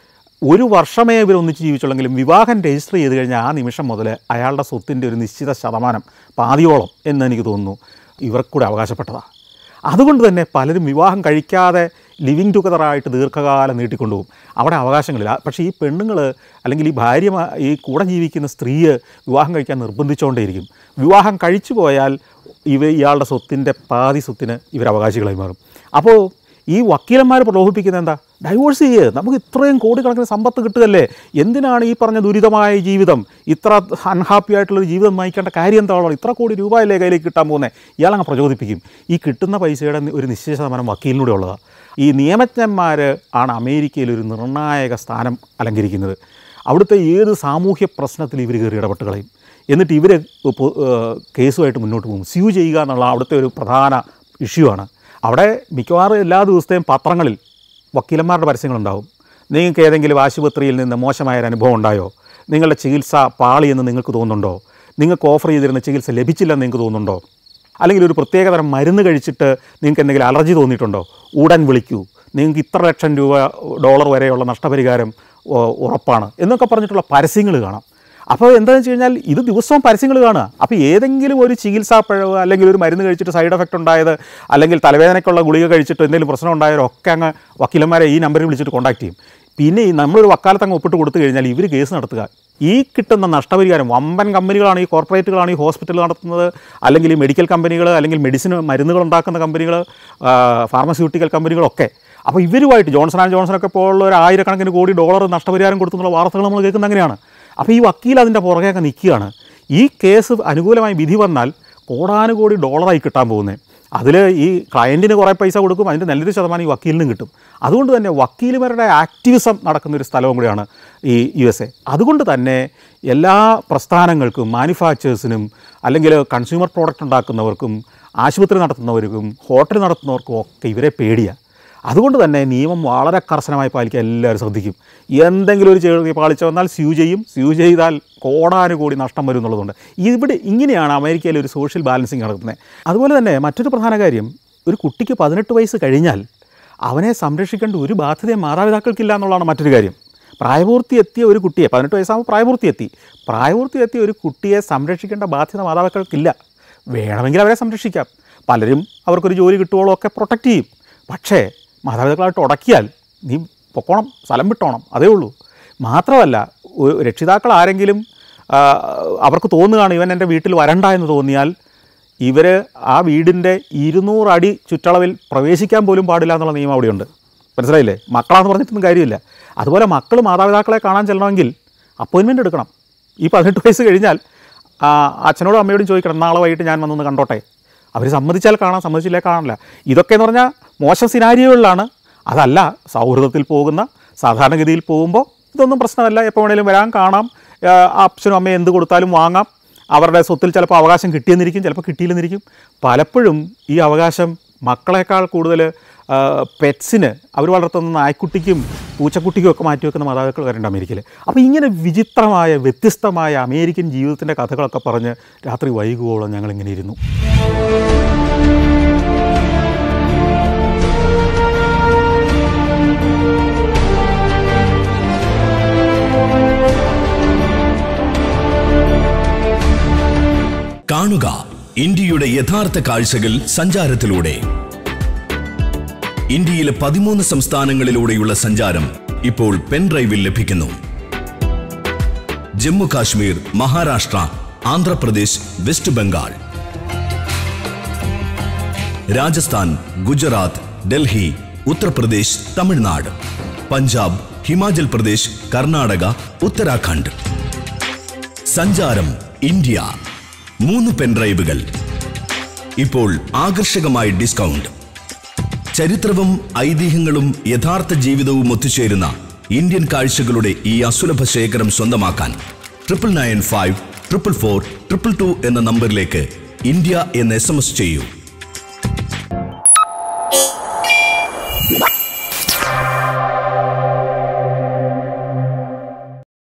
ഒരു വർഷമേ ഇവർ ഒന്നിച്ച് ജീവിച്ചുള്ളെങ്കിലും വിവാഹം രജിസ്റ്റർ ചെയ്ത് കഴിഞ്ഞാൽ ആ നിമിഷം മുതൽ അയാളുടെ സ്വത്തിൻ്റെ ഒരു നിശ്ചിത ശതമാനം പാതിയോളം എന്ന് എനിക്ക് തോന്നുന്നു ഇവർക്കൂടെ അവകാശപ്പെട്ടതാണ് അതുകൊണ്ട് തന്നെ പലരും വിവാഹം കഴിക്കാതെ ലിവിങ് ടുഗദറായിട്ട് ദീർഘകാലം നീട്ടിക്കൊണ്ടുപോകും അവിടെ അവകാശങ്ങളില്ല പക്ഷേ ഈ പെണ്ണുങ്ങൾ അല്ലെങ്കിൽ ഈ ഭാര്യ ഈ കൂടെ ജീവിക്കുന്ന സ്ത്രീയെ വിവാഹം കഴിക്കാൻ നിർബന്ധിച്ചുകൊണ്ടേയിരിക്കും വിവാഹം കഴിച്ചു പോയാൽ ഇവ ഇയാളുടെ സ്വത്തിൻ്റെ പാതി സ്വത്തിന് ഇവർ അവകാശികളായി മാറും അപ്പോൾ ഈ വക്കീലന്മാർ പ്രലോഭിപ്പിക്കുന്നത് എന്താ ഡൈവോഴ്സ് ചെയ്യ് നമുക്ക് ഇത്രയും കോടിക്കണക്കിന് സമ്പത്ത് കിട്ടുകയല്ലേ എന്തിനാണ് ഈ പറഞ്ഞ ദുരിതമായ ജീവിതം ഇത്ര അൺഹാപ്പി ആയിട്ടുള്ളൊരു ജീവിതം നയിക്കേണ്ട കാര്യം എന്താണോ ഇത്ര കോടി രൂപയല്ലേ കയ്യിലേക്ക് കിട്ടാൻ പോകുന്നത് ഇയാളങ്ങ് പ്രചോദിപ്പിക്കും ഈ കിട്ടുന്ന പൈസയുടെ ഒരു നിശ്ചയ ശതമാനം വക്കീലിനൂടെ ഉള്ളതാണ് ഈ നിയമജ്ഞന്മാർ ആണ് അമേരിക്കയിൽ ഒരു നിർണായക സ്ഥാനം അലങ്കരിക്കുന്നത് അവിടുത്തെ ഏത് സാമൂഹ്യ പ്രശ്നത്തിൽ ഇവർ കയറി ഇടപെട്ട് കളയും എന്നിട്ട് ഇവർ കേസുമായിട്ട് മുന്നോട്ട് പോകും സ്യൂ ചെയ്യുക എന്നുള്ള അവിടുത്തെ ഒരു പ്രധാന ഇഷ്യൂ ആണ് അവിടെ മിക്കവാറും എല്ലാ ദിവസത്തെയും പത്രങ്ങളിൽ വക്കീലന്മാരുടെ പരസ്യങ്ങളുണ്ടാവും നിങ്ങൾക്ക് ഏതെങ്കിലും ആശുപത്രിയിൽ നിന്ന് മോശമായൊരു അനുഭവം ഉണ്ടായോ നിങ്ങളുടെ ചികിത്സ പാളിയെന്ന് നിങ്ങൾക്ക് തോന്നുന്നുണ്ടോ നിങ്ങൾക്ക് ഓഫർ ചെയ്തിരുന്ന ചികിത്സ ലഭിച്ചില്ലെന്ന് നിങ്ങൾക്ക് തോന്നുന്നുണ്ടോ അല്ലെങ്കിൽ ഒരു പ്രത്യേകതരം മരുന്ന് കഴിച്ചിട്ട് നിങ്ങൾക്ക് എന്തെങ്കിലും അലർജി തോന്നിയിട്ടുണ്ടോ ഉടൻ വിളിക്കൂ നിങ്ങൾക്ക് ഇത്ര ലക്ഷം രൂപ ഡോളർ വരെയുള്ള നഷ്ടപരിഹാരം ഉ- ഉറപ്പാണ് എന്നൊക്കെ പറഞ്ഞിട്ടുള്ള പരസ്യങ്ങൾ കാണാം അപ്പോൾ എന്താണെന്ന് വെച്ച് കഴിഞ്ഞാൽ ഇത് ദിവസവും പരസ്യങ്ങൾ കാണുക അപ്പോൾ ഏതെങ്കിലും ഒരു ചികിത്സാ പിഴവ് അല്ലെങ്കിൽ ഒരു മരുന്ന് കഴിച്ചിട്ട് സൈഡ് എഫക്റ്റ് ഉണ്ടായത് അല്ലെങ്കിൽ തലവേദനയ്ക്കുള്ള ഗുളിക കഴിച്ചിട്ട് എന്തെങ്കിലും പ്രശ്നം ഉണ്ടായാലോ ഒക്കെ അങ്ങ് വക്കീലന്മാരെ ഈ നമ്പറിൽ വിളിച്ചിട്ട് കോൺടാക്ട് ചെയ്യും പിന്നെ ഈ നമ്മളൊരു വക്കാലത്ത് അങ്ങ് ഒപ്പിട്ട് കൊടുത്തു കഴിഞ്ഞാൽ ഇവർ കേസ് നടത്തുക ഈ കിട്ടുന്ന നഷ്ടപരിഹാരം വമ്പൻ കമ്പനികളാണ് ഈ കോർപ്പറേറ്റുകളാണ് ഈ ഹോസ്പിറ്റൽ നടത്തുന്നത് അല്ലെങ്കിൽ ഈ മെഡിക്കൽ കമ്പനികൾ അല്ലെങ്കിൽ മെഡിസിൻ മരുന്നുകൾ ഉണ്ടാക്കുന്ന കമ്പനികൾ ഫാർമസ്യൂട്ടിക്കൽ കമ്പനികളൊക്കെ അപ്പോൾ ഇവരുമായിട്ട് ജോൺസൺ ആൻഡ് ജോൺസൺ ഒക്കെ പോലുള്ള ഒരു ആയിരക്കണക്കിന് കോടി ഡോളർ നഷ്ടപരിഹാരം കൊടുത്തുള്ള വാർത്തകൾ നമ്മൾ കേൾക്കുന്നത് അങ്ങനെയാണ് അപ്പോൾ ഈ വക്കീൽ അതിൻ്റെ പുറകെയൊക്കെ നിൽക്കുകയാണ് ഈ കേസ് അനുകൂലമായി വിധി വന്നാൽ കോടാനുകോടി ഡോളറായി കിട്ടാൻ പോകുന്നത് അതിൽ ഈ ക്ലയൻറ്റിന് കുറേ പൈസ കൊടുക്കും അതിൻ്റെ നല്ലൊരു ശതമാനം ഈ വക്കീലിനും കിട്ടും അതുകൊണ്ട് തന്നെ വക്കീലുമാരുടെ ആക്ടിവിസം നടക്കുന്ന ഒരു സ്ഥലവും കൂടിയാണ് ഈ യു എസ് എ അതുകൊണ്ട് തന്നെ എല്ലാ പ്രസ്ഥാനങ്ങൾക്കും മാനുഫാക്ചേഴ്സിനും അല്ലെങ്കിൽ കൺസ്യൂമർ പ്രോഡക്റ്റ് ഉണ്ടാക്കുന്നവർക്കും ആശുപത്രി നടത്തുന്നവർക്കും ഹോട്ടൽ നടത്തുന്നവർക്കും ഒക്കെ ഇവരെ പേടിയാണ് അതുകൊണ്ട് തന്നെ നിയമം വളരെ കർശനമായി പാലിക്കാൻ എല്ലാവരും ശ്രദ്ധിക്കും എന്തെങ്കിലും ഒരു ചെറിയ പാളിച്ച വന്നാൽ സ്യൂ ചെയ്യും സ്യൂ ചെയ്താൽ കോടാനുകൂടി നഷ്ടം വരും എന്നുള്ളതുകൊണ്ട് ഇവിടെ ഇങ്ങനെയാണ് അമേരിക്കയിൽ ഒരു സോഷ്യൽ ബാലൻസിങ് നടക്കുന്നത് അതുപോലെ തന്നെ മറ്റൊരു പ്രധാന കാര്യം ഒരു കുട്ടിക്ക് പതിനെട്ട് വയസ്സ് കഴിഞ്ഞാൽ അവനെ സംരക്ഷിക്കേണ്ട ഒരു ബാധ്യതയും മാതാപിതാക്കൾക്കില്ല എന്നുള്ളതാണ് മറ്റൊരു കാര്യം പ്രായപൂർത്തി എത്തിയ ഒരു കുട്ടിയെ പതിനെട്ട് വയസ്സാകുമ്പോൾ പ്രായപൂർത്തി എത്തി പ്രായപൂർത്തി എത്തിയ ഒരു കുട്ടിയെ സംരക്ഷിക്കേണ്ട ബാധ്യത മാതാപിതാക്കൾക്കില്ല വേണമെങ്കിൽ അവരെ സംരക്ഷിക്കാം പലരും അവർക്കൊരു ജോലി കിട്ടുവോളം ഒക്കെ പ്രൊട്ടക്റ്റ് ചെയ്യും പക്ഷേ മാതാപിതാക്കളായിട്ട് ഉടക്കിയാൽ നീ പൊക്കോണം സ്ഥലം വിട്ടോണം അതേ ഉള്ളൂ മാത്രമല്ല ഒരു രക്ഷിതാക്കൾ ആരെങ്കിലും ആ, അവർക്ക് തോന്നുകയാണ് ഇവൻ എൻ്റെ വീട്ടിൽ വരണ്ട എന്ന് തോന്നിയാൽ ഇവർ ആ വീടിൻ്റെ ഇരുന്നൂറ് അടി ചുറ്റളവിൽ പ്രവേശിക്കാൻ പോലും പാടില്ല എന്നുള്ള നിയമം അവിടെയുണ്ട് മനസ്സിലായില്ലേ മക്കളാന്ന് പറഞ്ഞിട്ടൊന്നും കാര്യമില്ല അതുപോലെ മക്കൾ മാതാപിതാക്കളെ കാണാൻ ചെല്ലണമെങ്കിൽ അപ്പോയിൻമെൻ്റ് എടുക്കണം ഈ പതിനെട്ട് വയസ്സ് കഴിഞ്ഞാൽ ആ, അച്ഛനോടും അമ്മയോടും ചോദിക്കണം നാളെ വൈകിട്ട് ഞാൻ വന്നൊന്ന് കണ്ടോട്ടെ അവർ സമ്മതിച്ചാൽ കാണാം സമ്മതിച്ചില്ലേ കാണാനില്ല ഇതൊക്കെ എന്ന് പറഞ്ഞാൽ മോശം സിനാരിയോകളിലാണ് അതല്ല സൗഹൃദത്തിൽ പോകുന്ന സാധാരണഗതിയിൽ പോകുമ്പോൾ ഇതൊന്നും പ്രശ്നമല്ല എപ്പോൾ വേണേലും വരാൻ കാണാം ആ, അച്ഛനും അമ്മയും എന്ത് കൊടുത്താലും വാങ്ങാം അവരുടെ സ്വത്തിൽ ചിലപ്പോൾ അവകാശം കിട്ടിയെന്നിരിക്കും ചിലപ്പോൾ കിട്ടിയില്ലെന്നിരിക്കും പലപ്പോഴും ഈ അവകാശം മക്കളെക്കാൾ കൂടുതൽ പെറ്റ്സിന് അവർ വളർത്തുന്ന നായ്ക്കുട്ടിക്കും പൂച്ചക്കുട്ടിക്കും ഒക്കെ മാറ്റി വെക്കുന്ന മാതാപിതാക്കൾ വരേണ്ട അമേരിക്കയിൽ അപ്പോൾ ഇങ്ങനെ വിചിത്രമായ വ്യത്യസ്തമായ അമേരിക്കൻ ജീവിതത്തിൻ്റെ കഥകളൊക്കെ പറഞ്ഞ് രാത്രി വൈകുവോളം ഞങ്ങളിങ്ങനെ ഇരുന്നു കാണുക ഇന്ത്യയുടെ യഥാർത്ഥ കാഴ്ചകൾ സഞ്ചാരത്തിലൂടെ ഇന്ത്യയിലെ പതിമൂന്ന് സംസ്ഥാനങ്ങളിലൂടെയുള്ള സഞ്ചാരം ഇപ്പോൾ പെൻഡ്രൈവിൽ ലഭിക്കുന്നു ജമ്മു കാശ്മീർ മഹാരാഷ്ട്ര ആന്ധ്രാപ്രദേശ് വെസ്റ്റ് ബംഗാൾ രാജസ്ഥാൻ ഗുജറാത്ത് ഡൽഹി ഉത്തർപ്രദേശ് തമിഴ്നാട് പഞ്ചാബ് ഹിമാചൽ പ്രദേശ് കർണാടക ഉത്തരാഖണ്ഡ് സഞ്ചാരം ഇന്ത്യ മൂന്ന് പെൻഡ്രൈവുകൾ ഇപ്പോൾ ആകർഷകമായ ഡിസ്കൗണ്ട് ചരിത്രവും ഐതിഹ്യങ്ങളും യഥാർത്ഥ ജീവിതവും ഒത്തുചേരുന്ന ഇന്ത്യൻ കാഴ്ചകളുടെ ഈ അസുലഭ ശേഖരം സ്വന്തമാക്കാൻ triple nine five triple four triple two എന്ന നമ്പറിലേക്ക് ഇന്ത്യ എന്ന് എസ് എം എസ് ചെയ്യൂ